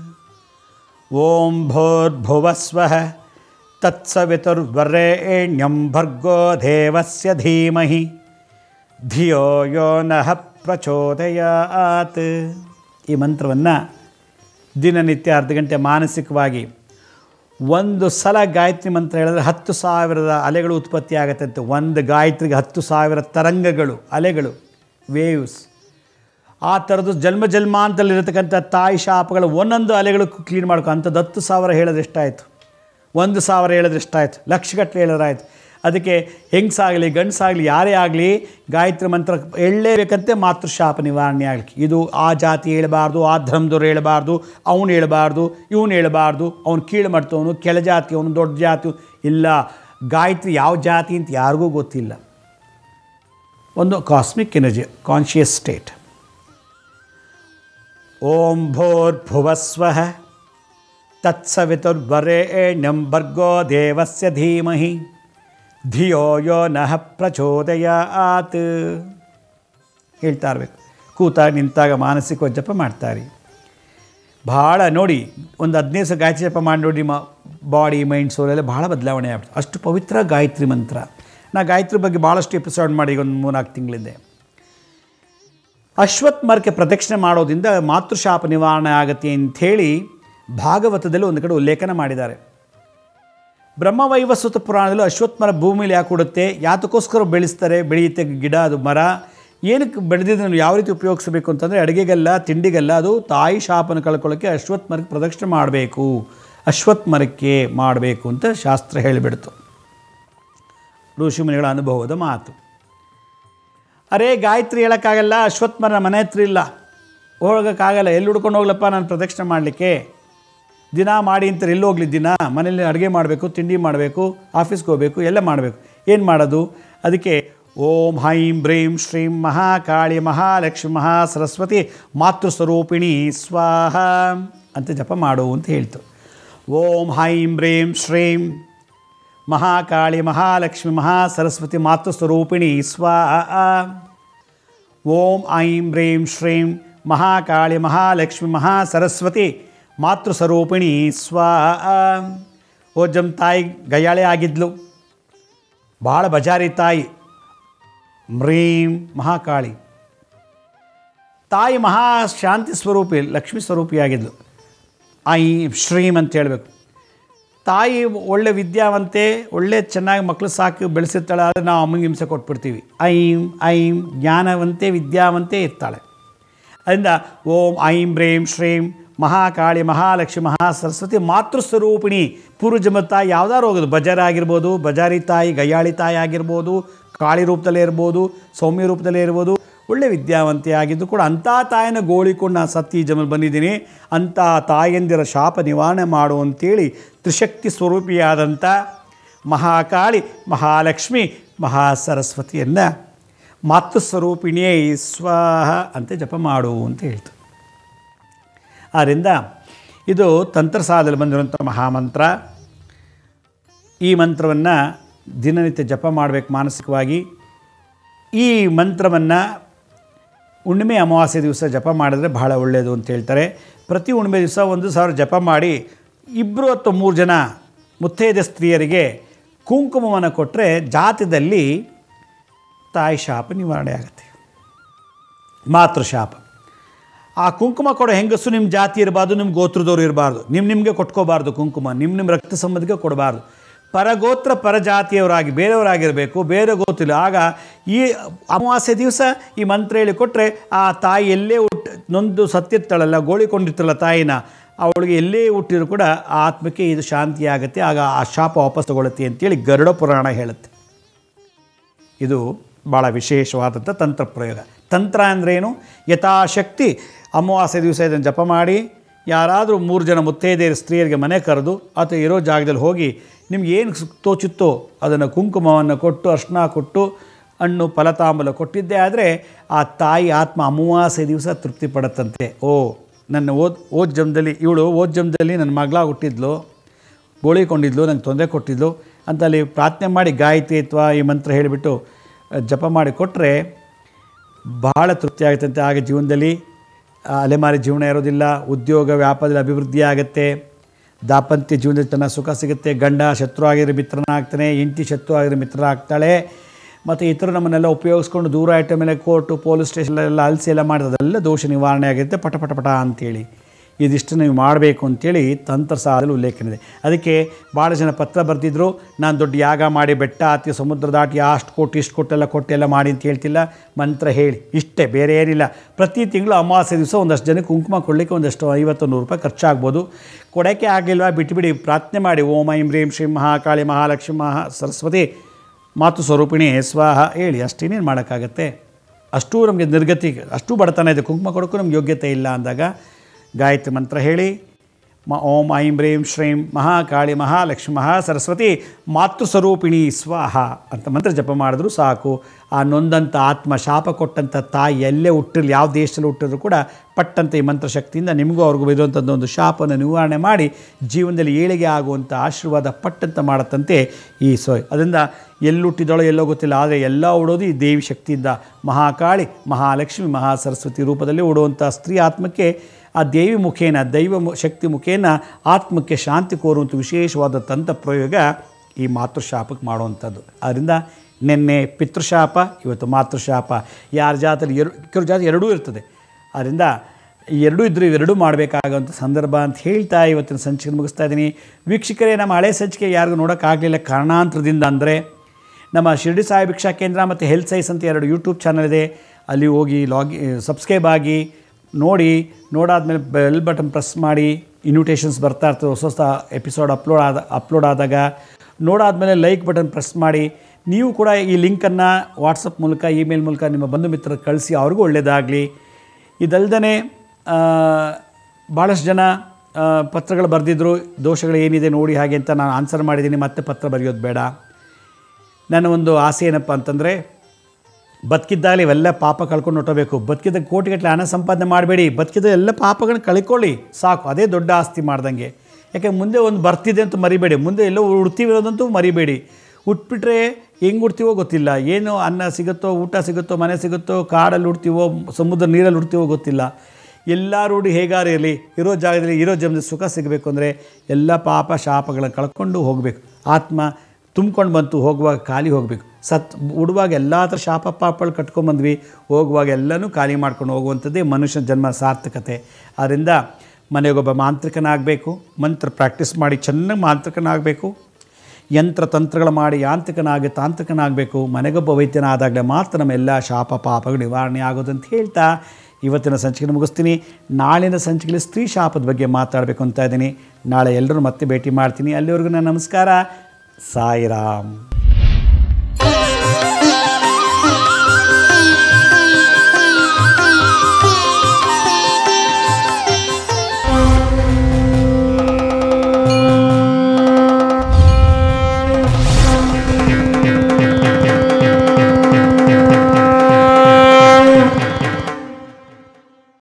ಓಂ ಭೋರ್ಭುವಸ್ವ ತತ್ಸವಿತುರ್ವರೆಣ್ಯಂ ಭರ್ಗೋ ದೇವಸ್ಯ ಧೀಮಹಿ ಧಿಯೋ ಯೋ ನಃ ಪ್ರಚೋದಯಾತ್ ಈ ಮಂತ್ರವನ್ನು ದಿನನಿತ್ಯ ಅರ್ಧ ಗಂಟೆ ಮಾನಸಿಕವಾಗಿ ಒಂದು ಸಲ ಗಾಯತ್ರಿ ಮಂತ್ರ ಹೇಳಿದ್ರೆ ಹತ್ತು ಸಾವಿರದ ಅಲೆಗಳು ಉತ್ಪತ್ತಿ ಆಗುತ್ತಂತೆ ಒಂದು ಗಾಯತ್ರಿಗೆ ಹತ್ತು ಸಾವಿರ ತರಂಗಗಳು ಅಲೆಗಳು ವೇವ್ಸ್ ಆ ಥರದ್ದು ಜನ್ಮ ಜನ್ಮಾಂತರಲ್ಲಿರತಕ್ಕಂಥ ತಾಯಿ ಶಾಪಗಳು ಒಂದೊಂದು ಅಲೆಗಳು ಕ್ಲೀನ್ ಮಾಡ್ಕೊ ಅಂಥದ್ದು ಹತ್ತು ಸಾವಿರ ಹೇಳಿದ್ರೆ ಎಷ್ಟಾಯಿತು ಒಂದು ಸಾವಿರ ಹೇಳಿದ್ರೆ ಎಷ್ಟಾಯಿತು ಲಕ್ಷಗಟ್ಟಲೆ ಹೇಳಿದ್ರೆ ಆಯಿತು ಅದಕ್ಕೆ ಹೆಂಗಸಾಗಲಿ ಗಂಡಸಾಗಲಿ ಯಾರೇ ಆಗಲಿ ಗಾಯತ್ರಿ ಮಂತ್ರ ಹೇಳಲೇಬೇಕಂತೆ ಮಾತೃಶಾಪ ನಿವಾರಣೆ ಆಗಲಿಕ್ಕೆ ಇದು ಆ ಜಾತಿ ಹೇಳಬಾರ್ದು ಆ ಧರ್ಮದವ್ರು ಹೇಳಬಾರ್ದು ಅವನು ಹೇಳಬಾರ್ದು ಇವನು ಹೇಳಬಾರ್ದು ಅವ್ನು ಕೀಳು ಮಾಡ್ತವನು ಕೆಳ ಜಾತಿ ಅವನು ದೊಡ್ಡ ಜಾತಿ ಇಲ್ಲ ಗಾಯತ್ರಿ ಯಾವ ಜಾತಿ ಅಂತ ಯಾರಿಗೂ ಗೊತ್ತಿಲ್ಲ ಒಂದು ಕಾಸ್ಮಿಕ್ ಎನರ್ಜಿ ಕಾನ್ಷಿಯಸ್ ಸ್ಟೇಟ್ ಓಂ ಭೋರ್ಭುವಸ್ವ ತತ್ಸವಿತುರ್ವರೆಣ್ಯಂ ಭರ್ಗೋ ದೇವಸ್ಯ ಧೀಮಹಿ ಧಿಯೋ ಯೋ ನಃ ಪ್ರಚೋದಯಾತ್ ಹೇಳ್ತಾ ಇರಬೇಕು ಕೂತಾಗ ನಿಂತಾಗ ಮಾನಸಿಕ ಜಪ ಮಾಡ್ತಾರೆ ಭಾಳ ನೋಡಿ ಒಂದು ಹದಿನೈದು ಸಲ ಗಾಯತ್ರಿ ಜಪ ಮಾಡಿ ನೋಡಿ ಮ ಬಾಡಿ ಮೈಂಡ್ ಸೋಲೆಲ್ಲ ಭಾಳ ಬದಲಾವಣೆ ಆಗ್ಬಿಟ್ಟು ಅಷ್ಟು ಪವಿತ್ರ ಗಾಯತ್ರಿ ಮಂತ್ರ ನಾ ಗಾಯತ್ರಿ ಬಗ್ಗೆ ಭಾಳಷ್ಟು ಎಪಿಸೋಡ್ ಮಾಡಿ ಈಗ ಒಂದು ಮೂರ್ನಾಲ್ಕು ತಿಂಗಳಿಂದೆ ಅಶ್ವತ್ಥ ಮರಕ್ಕೆ ಪ್ರದಕ್ಷಿಣೆ ಮಾಡೋದ್ರಿಂದ ಮಾತೃಶಾಪ ನಿವಾರಣೆ ಆಗುತ್ತೆ ಅಂಥೇಳಿ ಭಾಗವತದಲ್ಲಿ ಒಂದು ಕಡೆ ಉಲ್ಲೇಖನ ಮಾಡಿದ್ದಾರೆ ಬ್ರಹ್ಮವೈವಸ್ವತ ಪುರಾಣದಲ್ಲೂ ಅಶ್ವತ್ಥಮರ ಭೂಮಿಲಿ ಯಾಕೆ ಕೊಡುತ್ತೆ ಯಾತಕ್ಕೋಸ್ಕರ ಬೆಳೆಸ್ತಾರೆ ಬೆಳೆಯುತ್ತೆ ಗಿಡ ಅದು ಮರ ಏನಕ್ಕೆ ಬೆಳೆದಿದ್ದನ್ನು ಯಾವ ರೀತಿ ಉಪಯೋಗಿಸಬೇಕು ಅಂತಂದರೆ ಅಡುಗೆಗೆಲ್ಲ ತಿಂಡಿಗೆಲ್ಲ ಅದು ತಾಯಿ ಶಾಪನ ಕಳ್ಕೊಳ್ಳೋಕ್ಕೆ ಅಶ್ವತ್ಥ ಮರಕ್ಕೆ ಪ್ರದಕ್ಷಿಣೆ ಮಾಡಬೇಕು ಅಶ್ವತ್ಥ ಮರಕ್ಕೆ ಮಾಡಬೇಕು ಅಂತ ಶಾಸ್ತ್ರ ಹೇಳಿಬಿಡ್ತು ಋಷಿಮುನಿಗಳ ಅನುಭವದ ಮಾತು ಅರೇ ಗಾಯತ್ರಿ ಹೇಳೋಕ್ಕಾಗಲ್ಲ ಅಶ್ವತ್ಥ ಮರ ಮನೆ ಹತ್ರ ಇಲ್ಲ ಹೋಗೋಕ್ಕಾಗಲ್ಲ ಎಲ್ಲಿ ಹುಡ್ಕೊಂಡು ಹೋಗ್ಲಪ್ಪ ನಾನು ಪ್ರದಕ್ಷಿಣೆ ಮಾಡಲಿಕ್ಕೆ ದಿನ ಮಾಡಿ ಅಂತಾರೆ ಎಲ್ಲಿ ಹೋಗ್ಲಿ ದಿನ ಮನೇಲಿ ಅಡುಗೆ ಮಾಡಬೇಕು ತಿಂಡಿ ಮಾಡಬೇಕು ಆಫೀಸ್ಗೆ ಹೋಗಬೇಕು ಎಲ್ಲ ಮಾಡಬೇಕು ಏನು ಮಾಡೋದು ಅದಕ್ಕೆ ಓಂ ಹೈಂ ಬ್ರೀಂ ಶ್ರೀಂ ಮಹಾಕಾಳಿ ಮಹಾಲಕ್ಷ್ಮಿ ಮಹಾ ಸರಸ್ವತಿ ಮಾತೃಸ್ವರೂಪಿಣಿ ಸ್ವಾಹ ಅಂತ ಜಪ ಮಾಡು ಅಂತ ಹೇಳ್ತು ಓಂ ಹೈಂ ಬ್ರೀಂ ಶ್ರೀಂ ಮಹಾಕಾಳಿ ಮಹಾಲಕ್ಷ್ಮಿ ಮಹಾ ಸರಸ್ವತಿ ಮಾತೃಸ್ವರೂಪಿಣಿ ಸ್ವಾಹ ಓಂ ಐಂ ಬ್ರೀಂ ಶ್ರೀಂ ಮಹಾಕಾಳಿ ಮಹಾಲಕ್ಷ್ಮಿ ಮಹಾ ಸರಸ್ವತಿ ಮಾತೃಸ್ವರೂಪಿಣಿ ಸ್ವಾಹ ಓಜಮ್ ತಾಯಿ ಗಯಾಳೆ ಆಗಿದ್ಲು ಭಾಳ ಬಜಾರಿ ತಾಯಿ ಮ್ರೀಂ ಮಹಾಕಾಳಿ ತಾಯಿ ಮಹಾ ಶಾಂತಿ ಸ್ವರೂಪಿ ಲಕ್ಷ್ಮೀ ಸ್ವರೂಪಿಯಾಗಿದ್ಲು ಐಂ ಶ್ರೀಮ್ ಅಂತ ಹೇಳಬೇಕು ತಾಯಿ ಒಳ್ಳೆ ವಿದ್ಯಾವಂತೆ ಒಳ್ಳೆ ಚೆನ್ನಾಗಿ ಮಕ್ಕಳು ಸಾಕಿ ಬೆಳೆಸಿರ್ತಾಳೆ ಆದರೆ ನಾವು ಅಮ್ಮಂಗೆ ಹಿಂಸೆ ಕೊಟ್ಬಿಡ್ತೀವಿ ಐಂ ಐಂ ಜ್ಞಾನವಂತೆ ವಿದ್ಯಾವಂತೆ ಇರ್ತಾಳೆ ಅದರಿಂದ ಓಂ ಐಂ ಬ್ರೇಂ ಶ್ರೀಂ ಮಹಾಕಾಳಿ ಮಹಾಲಕ್ಷ್ಮಿ ಮಹಾ ಸರಸ್ವತಿ ಮಾತೃಸ್ವರೂಪಿಣಿ ಪೂರ್ವಜನ್ಮ ತಾಯಿ ಯಾವ್ದಾರು ಹೋಗೋದು ಬಜಾರ್ ಆಗಿರ್ಬೋದು ಬಜಾರಿ ತಾಯಿ ಗಯ್ಯಾಳಿ ತಾಯಿ ಆಗಿರ್ಬೋದು ಕಾಳಿ ರೂಪದಲ್ಲೇ ಇರ್ಬೋದು ಸೌಮ್ಯ ರೂಪದಲ್ಲೇ ಇರ್ಬೋದು ಒಳ್ಳೆ ವಿದ್ಯಾವಂತೆ ಆಗಿದ್ದು ಕೂಡ ಅಂಥ ತಾಯಿನ ಗೋಳಿಕೊಂಡು ನಾನು ಸತ್ಯ ಜಮಲ್ ಬಂದಿದ್ದೀನಿ ಅಂಥ ತಾಯಂದಿರ ಶಾಪ ನಿವಾರಣೆ ಮಾಡು ಅಂತೇಳಿ ತ್ರಿಶಕ್ತಿ ಸ್ವರೂಪಿಯಾದಂಥ ಮಹಾಕಾಳಿ ಮಹಾಲಕ್ಷ್ಮಿ ಮಹಾಸರಸ್ವತಿಯನ್ನು ಮಾತೃಸ್ವರೂಪಿಣಿಯೇ ಸ್ವಾಹ ಅಂತ ಜಪ ಮಾಡು ಅಂತ ಹೇಳ್ತು ಆದ್ದರಿಂದ ಇದು ತಂತ್ರಸಾಲದಲ್ಲಿ ಬಂದಿರುವಂಥ ಮಹಾಮಂತ್ರ ಈ ಮಂತ್ರವನ್ನು ದಿನನಿತ್ಯ ಜಪ ಮಾಡಬೇಕು ಮಾನಸಿಕವಾಗಿ ಈ ಮಂತ್ರವನ್ನು ಹುಣ್ಣಿಮೆ ಅಮಾವಾಸ್ಯೆ ದಿವಸ ಜಪ ಮಾಡಿದ್ರೆ ಬಹಳ ಒಳ್ಳೆಯದು ಅಂತ ಹೇಳ್ತಾರೆ ಪ್ರತಿ ಹುಣ್ಣಿಮೆ ದಿವಸ ಒಂದು ಸಾವಿರ ಜಪ ಮಾಡಿ ಇಬ್ಬರು ಅಥವಾ ಮೂರು ಜನ ಮುತ್ತೈದೆ ಸ್ತ್ರೀಯರಿಗೆ ಕುಂಕುಮವನ್ನು ಕೊಟ್ಟರೆ ಜಾತದಲ್ಲಿ ತಾಯಿ ಶಾಪ ನಿವಾರಣೆ ಆಗುತ್ತೆ ಮಾತೃಶಾಪ ಆ ಕುಂಕುಮ ಕೊಡೋ ಹೆಂಗಸು ನಿಮ್ಮ ಜಾತಿ ಇರಬಾರ್ದು ನಿಮ್ಮ ಗೋತ್ರದವ್ರು ಇರಬಾರ್ದು ನಿಮ್ಮ ನಿಮಗೆ ಕೊಟ್ಕೋಬಾರ್ದು ಕುಂಕುಮ ನಿಮ್ಮ ನಿಮ್ಮ ರಕ್ತ ಸಂಬಂಧಿಗೆ ಕೊಡಬಾರ್ದು ಪರಗೋತ್ರ ಪರಜಾತಿಯವರಾಗಿ ಬೇರೆಯವರಾಗಿರಬೇಕು ಬೇರೆ ಗೋತಿಲ್ಲ ಆಗ ಈ ಅಮಾವಾಸ್ಯೆ ದಿವಸ ಈ ಮಂತ್ರ ಹೇಳಿ ಕೊಟ್ಟರೆ ಆ ತಾಯಿ ಎಲ್ಲೇ ಹುಟ್ಟು ನೊಂದು ಸತ್ತಿರ್ತಾಳಲ್ಲ ಗೋಳಿಕೊಂಡಿರ್ತಾಳಲ್ಲ ತಾಯಿನ ಅವಳಿಗೆ ಎಲ್ಲೇ ಹುಟ್ಟಿದ್ರು ಕೂಡ ಆ ಆತ್ಮಕ್ಕೆ ಇದು ಶಾಂತಿಯಾಗುತ್ತೆ ಆಗ ಆ ಶಾಪ ವಾಪಸ್ ತಗೊಳುತ್ತೆ ಅಂತೇಳಿ ಗರುಡ ಪುರಾಣ ಹೇಳುತ್ತೆ ಇದು ಭಾಳ ವಿಶೇಷವಾದಂಥ ತಂತ್ರ ಪ್ರಯೋಗ ತಂತ್ರ ಅಂದ್ರೇನು ಯಥಾಶಕ್ತಿ ಅಮಾವಾಸ್ಯೆ ದಿವಸ ಇದನ್ನು ಜಪ ಮಾಡಿ ಯಾರಾದರೂ ಮೂರು ಜನ ಮುತ್ತೈದೆಯರು ಸ್ತ್ರೀಯರಿಗೆ ಮನೆ ಕರೆದು ಅಥವಾ ಇರೋ ಜಾಗದಲ್ಲಿ ಹೋಗಿ ನಿಮ್ಗೆ ಏನು ತೋಚುತ್ತೋ ಅದನ್ನು ಕುಂಕುಮವನ್ನು ಕೊಟ್ಟು ಅರ್ಶನ ಕೊಟ್ಟು ಹಣ್ಣು ಫಲತಾಂಬೂಲ ಕೊಟ್ಟಿದ್ದೇ ಆದರೆ ಆ ತಾಯಿ ಆತ್ಮ ಅಮಾವಾಸ್ಯೆ ದಿವಸ ತೃಪ್ತಿ ಪಡುತ್ತಂತೆ ಓ ನನ್ನ ಓದ್ ಓದ್ ಜನ್ಮದಲ್ಲಿ ಇವಳು ಓದ್ ಜನ್ಮದಲ್ಲಿ ನನ್ನ ಮಗಳ ಹುಟ್ಟಿದ್ಲು ಗೋಳಿಕೊಂಡಿದ್ಲು ನಂಗೆ ತೊಂದರೆ ಕೊಟ್ಟಿದ್ಲು ಅಂತ ಅಲ್ಲಿ ಪ್ರಾರ್ಥನೆ ಮಾಡಿ ಗಾಯತ್ರಿ ಅಥವಾ ಈ ಮಂತ್ರ ಹೇಳಿಬಿಟ್ಟು ಅಹ್, ಜಪ ಮಾಡಿ ಕೊಟ್ಟರೆ ಬಹಳ ತೃಪ್ತಿ ಆಗುತ್ತಂತೆ ಆಗ ಜೀವನದಲ್ಲಿ ಆ, ಅಲೆಮಾರಿ ಜೀವನ ಇರೋದಿಲ್ಲ ಉದ್ಯೋಗ ವ್ಯಾಪಾರದಲ್ಲಿ ಅಭಿವೃದ್ಧಿ ಆಗುತ್ತೆ ದಾಂಪತ್ಯ ಜೀವನದಲ್ಲಿ ಚೆನ್ನಾಗಿ ಸುಖ ಸಿಗುತ್ತೆ ಗಂಡ ಶತ್ರು ಆಗಿರೋ ಮಿತ್ರನಾಗ್ತಾನೆ ಹೆಂಡತಿ ಶತ್ರು ಆಗಿರೋ ಮಿತ್ರನಾಗ್ತಾಳೆ ಮತ್ತು ಇತರು ನಮ್ಮನ್ನೆಲ್ಲ ಉಪಯೋಗಿಸ್ಕೊಂಡು ದೂರ ಇಟ್ಟ ಮೇಲೆ ಕೋರ್ಟು ಪೊಲೀಸ್ ಸ್ಟೇಷನ್ಲೆಲ್ಲ ಅಲಸಿ ಎಲ್ಲ ಮಾಡಿದ್ರೆ ಅದೆಲ್ಲ ದೋಷ ನಿವಾರಣೆ ಆಗುತ್ತೆ ಪಟ ಪಟ ಪಟ ಅಂತೇಳಿ ಇದಿಷ್ಟು ನೀವು ಮಾಡಬೇಕು ಅಂತೇಳಿ ತಂತ್ರಸಾರದಲ್ಲಿ ಉಲ್ಲೇಖನಿದೆ ಅದಕ್ಕೆ ಭಾಳ ಜನ ಪತ್ರ ಬರೆದಿದ್ರು ನಾನು ದೊಡ್ಡ ಯಾಗ ಮಾಡಿ ಬೆಟ್ಟ ಹತ್ತಿ ಸಮುದ್ರ ದಾಟಿ ಅಷ್ಟು ಕೊಟ್ಟು ಇಷ್ಟು ಕೊಟ್ಟೆಲ್ಲ ಕೊಟ್ಟೆಲ್ಲ ಮಾಡಿ ಅಂತ ಹೇಳ್ತಿಲ್ಲ ಮಂತ್ರ ಹೇಳಿ ಇಷ್ಟೇ ಬೇರೆ ಏನಿಲ್ಲ ಪ್ರತಿ ತಿಂಗಳು ಅಮಾವಾಸ್ಯೆ ದಿವಸ ಒಂದಷ್ಟು ಜನಕ್ಕೆ ಕುಂಕುಮ ಕೊಡಲಿಕ್ಕೆ ಒಂದಷ್ಟು ಐವತ್ತು ನೂರು ರೂಪಾಯಿ ಖರ್ಚಾಗ್ಬೋದು ಕೊಡೋಕ್ಕೆ ಆಗಲಿಲ್ವಾ ಬಿಟ್ಟುಬಿಡಿ ಪ್ರಾರ್ಥನೆ ಮಾಡಿ ಓಂ ಐಂ ಹ್ರೀಂ ಶ್ರೀ ಮಹಾಕಾಳಿ ಮಹಾಲಕ್ಷ್ಮಿ ಮಹಾ ಸರಸ್ವತಿ ಮಾತು ಸ್ವರೂಪಿಣಿ ಸ್ವಾಹ ಹೇಳಿ ಅಷ್ಟೇನೇನು ಮಾಡೋಕ್ಕಾಗತ್ತೆ ಅಷ್ಟೂ ನಮಗೆ ನಿರ್ಗತಿ ಅಷ್ಟೂ ಬಡತನ ಇದೆ ಕುಂಕುಮ ಕೊಡೋಕ್ಕೂ ನಮ್ಗೆ ಯೋಗ್ಯತೆ ಇಲ್ಲ ಅಂದಾಗ ಗಾಯತ್ರಿ ಮಂತ್ರ ಹೇಳಿ ಮ ಓಂ ಐಂ ಹ್ರೀಂ ಶ್ರೀಂ ಮಹಾಕಾಳಿ ಮಹಾಲಕ್ಷ್ಮಿ ಮಹಾ ಸರಸ್ವತಿ ಮಾತೃಸ್ವರೂಪಿಣಿ ಸ್ವಾಹ ಅಂತ ಮಂತ್ರ ಜಪ ಮಾಡಿದ್ರು ಸಾಕು ಆ ನೊಂದಂಥ ಆತ್ಮ ಶಾಪ ಕೊಟ್ಟಂಥ ತಾಯಿ ಎಲ್ಲೇ ಹುಟ್ಟಿರಲಿ ಯಾವ ದೇಶದಲ್ಲಿ ಹುಟ್ಟಿದ್ರು ಕೂಡ ಪಟ್ಟಂತ ಈ ಮಂತ್ರಶಕ್ತಿಯಿಂದ ನಿಮಗೂ ಅವ್ರಿಗೂ ಇರುವಂಥದ್ದು ಒಂದು ಶಾಪವನ್ನು ನಿವಾರಣೆ ಮಾಡಿ ಜೀವನದಲ್ಲಿ ಏಳಿಗೆ ಆಗುವಂಥ ಆಶೀರ್ವಾದ ಪಟ್ಟಂತ ಮಾಡತ್ತಂತೆ ಈ ಸೊಯ್ ಅದರಿಂದ ಎಲ್ಲಿ ಹುಟ್ಟಿದಳೋ ಎಲ್ಲೋ ಗೊತ್ತಿಲ್ಲ ಆದರೆ ಎಲ್ಲ ಉಡೋದು ಈ ದೇವಿ ಶಕ್ತಿಯಿಂದ ಮಹಾಕಾಳಿ ಮಹಾಲಕ್ಷ್ಮಿ ಮಹಾ ಸರಸ್ವತಿ ರೂಪದಲ್ಲಿ ಉಡುವಂಥ ಸ್ತ್ರೀ ಆತ್ಮಕ್ಕೆ ಆ ದೇವಿ ಮುಖೇನ ದೈವ ಮು- ಶಕ್ತಿ ಮುಖೇನ ಆತ್ಮಕ್ಕೆ ಶಾಂತಿ ಕೋರುವಂಥ ವಿಶೇಷವಾದ ತಂತ್ರ ಪ್ರಯೋಗ ಈ ಮಾತೃಶಾಪಕ್ಕೆ ಮಾಡುವಂಥದ್ದು ಆದ್ದರಿಂದ ನಿನ್ನೆ ಪಿತೃಶಾಪ ಇವತ್ತು ಮಾತೃಶಾಪ ಯಾರ ಜಾತಲ್ಲಿ ಎರಡು ಕೆಲವು ಜಾತಿ ಎರಡೂ ಇರ್ತದೆ ಆದ್ದರಿಂದ ಈ ಎರಡೂ ಇದ್ದರೂ ಇವೆರಡೂ ಮಾಡಬೇಕಾಗುವಂಥ ಸಂದರ್ಭ ಅಂತ ಹೇಳ್ತಾ ಇವತ್ತಿನ ಸಂಚಿಕೆ ಮುಗಿಸ್ತಾ ಇದ್ದೀನಿ ವೀಕ್ಷಕರೇ ನಮ್ಮ ಹಳೆ ಸಂಚಿಕೆ ಯಾರಿಗೂ ನೋಡೋಕ್ಕಾಗಲಿಲ್ಲ ಕಾರಣಾಂತರದಿಂದ ಅಂದರೆ ನಮ್ಮ ಶಿರ್ಡಿ ಸಾಯಿ ಭಿಕ್ಷಾ ಕೇಂದ್ರ ಮತ್ತು ಹೆಲ್ತ್ ಸೈನ್ಸ್ ಅಂತ ಎರಡು ಯೂಟ್ಯೂಬ್ ಚಾನಲ್ ಇದೆ ಅಲ್ಲಿ ಹೋಗಿ ಲಾಗಿ ಸಬ್ಸ್ಕ್ರೈಬ್ ಆಗಿ ನೋಡಿ ನೋಡಾದ್ಮೇಲೆ ಬೆಲ್ ಬಟನ್ ಪ್ರೆಸ್ ಮಾಡಿ ಇನ್ವಿಟೇಷನ್ಸ್ ಬರ್ತಾ ಇರ್ತದೆ ಹೊಸ ಹೊಸ ಎಪಿಸೋಡ್ ಅಪ್ಲೋಡ್ ಆದ ಅಪ್ಲೋಡ್ ಆದಾಗ ನೋಡಾದ್ಮೇಲೆ ಲೈಕ್ ಬಟನ್ ಪ್ರೆಸ್ ಮಾಡಿ ನೀವು ಕೂಡ ಈ ಲಿಂಕನ್ನು ವಾಟ್ಸಪ್ ಮೂಲಕ ಇಮೇಲ್ ಮೂಲಕ ನಿಮ್ಮ ಬಂಧು ಮಿತ್ರರಿಗೆ ಕಳಿಸಿ ಅವ್ರಿಗೂ ಒಳ್ಳೆಯದಾಗಲಿ ಇದಲ್ದೇ ಭಾಳಷ್ಟು ಜನ ಆ, ಪತ್ರಗಳು ಬರೆದಿದ್ರು ದೋಷಗಳು ಏನಿದೆ ನೋಡಿ ಹಾಗೆ ಅಂತ ನಾನು ಆನ್ಸರ್ ಮಾಡಿದ್ದೀನಿ ಮತ್ತೆ ಪತ್ರ ಬರೆಯೋದು ಬೇಡ ನನ್ನ ಒಂದು ಆಸೆ ಏನಪ್ಪ ಅಂತಂದರೆ ಬದುಕಿದ್ದಾಗಲೇ ಇವೆಲ್ಲ ಪಾಪ ಕಳ್ಕೊಂಡು ಹೊಟ್ಟೋಬೇಕು ಬದುಕಿದ ಕೋಟಿಗಟ್ಟಲೆ ಹಣ ಸಂಪಾದನೆ ಮಾಡಬೇಡಿ ಬದುಕಿದ ಎಲ್ಲ ಪಾಪಗಳನ್ನ ಕಳ್ಕೊಳ್ಳಿ ಸಾಕು ಅದೇ ದೊಡ್ಡ ಆಸ್ತಿ ಮಾಡ್ದಂಗೆ ಯಾಕೆ ಮುಂದೆ ಒಂದು ಬರ್ತಿದೆ ಅಂತ ಮರಿಬೇಡಿ ಮುಂದೆ ಎಲ್ಲೋ ಹುಡ್ತೀವಿ ಅನ್ನೋದಂತೂ ಮರಿಬೇಡಿ ಹುಟ್ಬಿಟ್ರೆ ಹೆಂಗೆ ಹುಡ್ತೀವೋ ಗೊತ್ತಿಲ್ಲ ಏನು ಅನ್ನ ಸಿಗುತ್ತೋ ಊಟ ಸಿಗುತ್ತೋ ಮನೆ ಸಿಗುತ್ತೋ ಕಾಡಲ್ಲಿ ಹುಡ್ತೀವೋ ಸಮುದ್ರ ನೀರಲ್ಲಿ ಹುಡ್ತೀವೋ ಗೊತ್ತಿಲ್ಲ ಎಲ್ಲ ರೂಢಿ ಹೇಗಾರು ಇರಲಿ ಇರೋ ಜಾಗದಲ್ಲಿ ಇರೋ ಜನ್ಮದಲ್ಲಿ ಸುಖ ಸಿಗಬೇಕು ಅಂದರೆ ಎಲ್ಲ ಪಾಪ ಶಾಪಗಳನ್ನು ಕಳ್ಕೊಂಡು ಹೋಗಬೇಕು ಆತ್ಮ ತುಂಬ್ಕೊಂಡು ಬಂತು ಹೋಗುವಾಗ ಖಾಲಿ ಹೋಗಬೇಕು ಸತ್ ಉಡುವಾಗ ಎಲ್ಲ ಥರ ಶಾಪ ಪಾಪಗಳು ಕಟ್ಕೊಂಬಂದ್ವಿ ಹೋಗುವಾಗ ಎಲ್ಲನೂ ಖಾಲಿ ಮಾಡ್ಕೊಂಡು ಹೋಗುವಂಥದ್ದೇ ಮನುಷ್ಯನ ಜನ್ಮ ಸಾರ್ಥಕತೆ ಆದ್ದರಿಂದ ಮನೆಗೊಬ್ಬ ಮಾಂತ್ರಿಕನಾಗಬೇಕು ಮಂತ್ರ ಪ್ರಾಕ್ಟೀಸ್ ಮಾಡಿ ಚೆನ್ನಾಗಿ ಮಾಂತ್ರಿಕನಾಗಬೇಕು ಯಂತ್ರ ತಂತ್ರಗಳು ಮಾಡಿ ಯಾಂತ್ರಿಕನಾಗಿ ತಾಂತ್ರಿಕನಾಗಬೇಕು ಮನೆಗೊಬ್ಬ ವೈದ್ಯನಾದಾಗಲೇ ಮಾತ್ರ ನಮ್ಮ ಎಲ್ಲ ಶಾಪ ಪಾಪಗಳು ನಿವಾರಣೆ ಆಗೋದು ಅಂತ ಹೇಳ್ತಾ ಇವತ್ತಿನ ಸಂಚಿಕೆ ಮುಗಿಸ್ತೀನಿ ನಾಳಿನ ಸಂಚಿಕೆಯಲ್ಲಿ ಸ್ತ್ರೀ ಶಾಪದ ಬಗ್ಗೆ ಮಾತಾಡಬೇಕು ಅಂತ ಇದ್ದೀನಿ ನಾಳೆ ಎಲ್ಲರೂ ಮತ್ತೆ ಭೇಟಿ ಮಾಡ್ತೀನಿ ಅಲ್ಲಿವರೆಗೂ ನಾನು ನಮಸ್ಕಾರ ಸಾಯಿರಾಮ್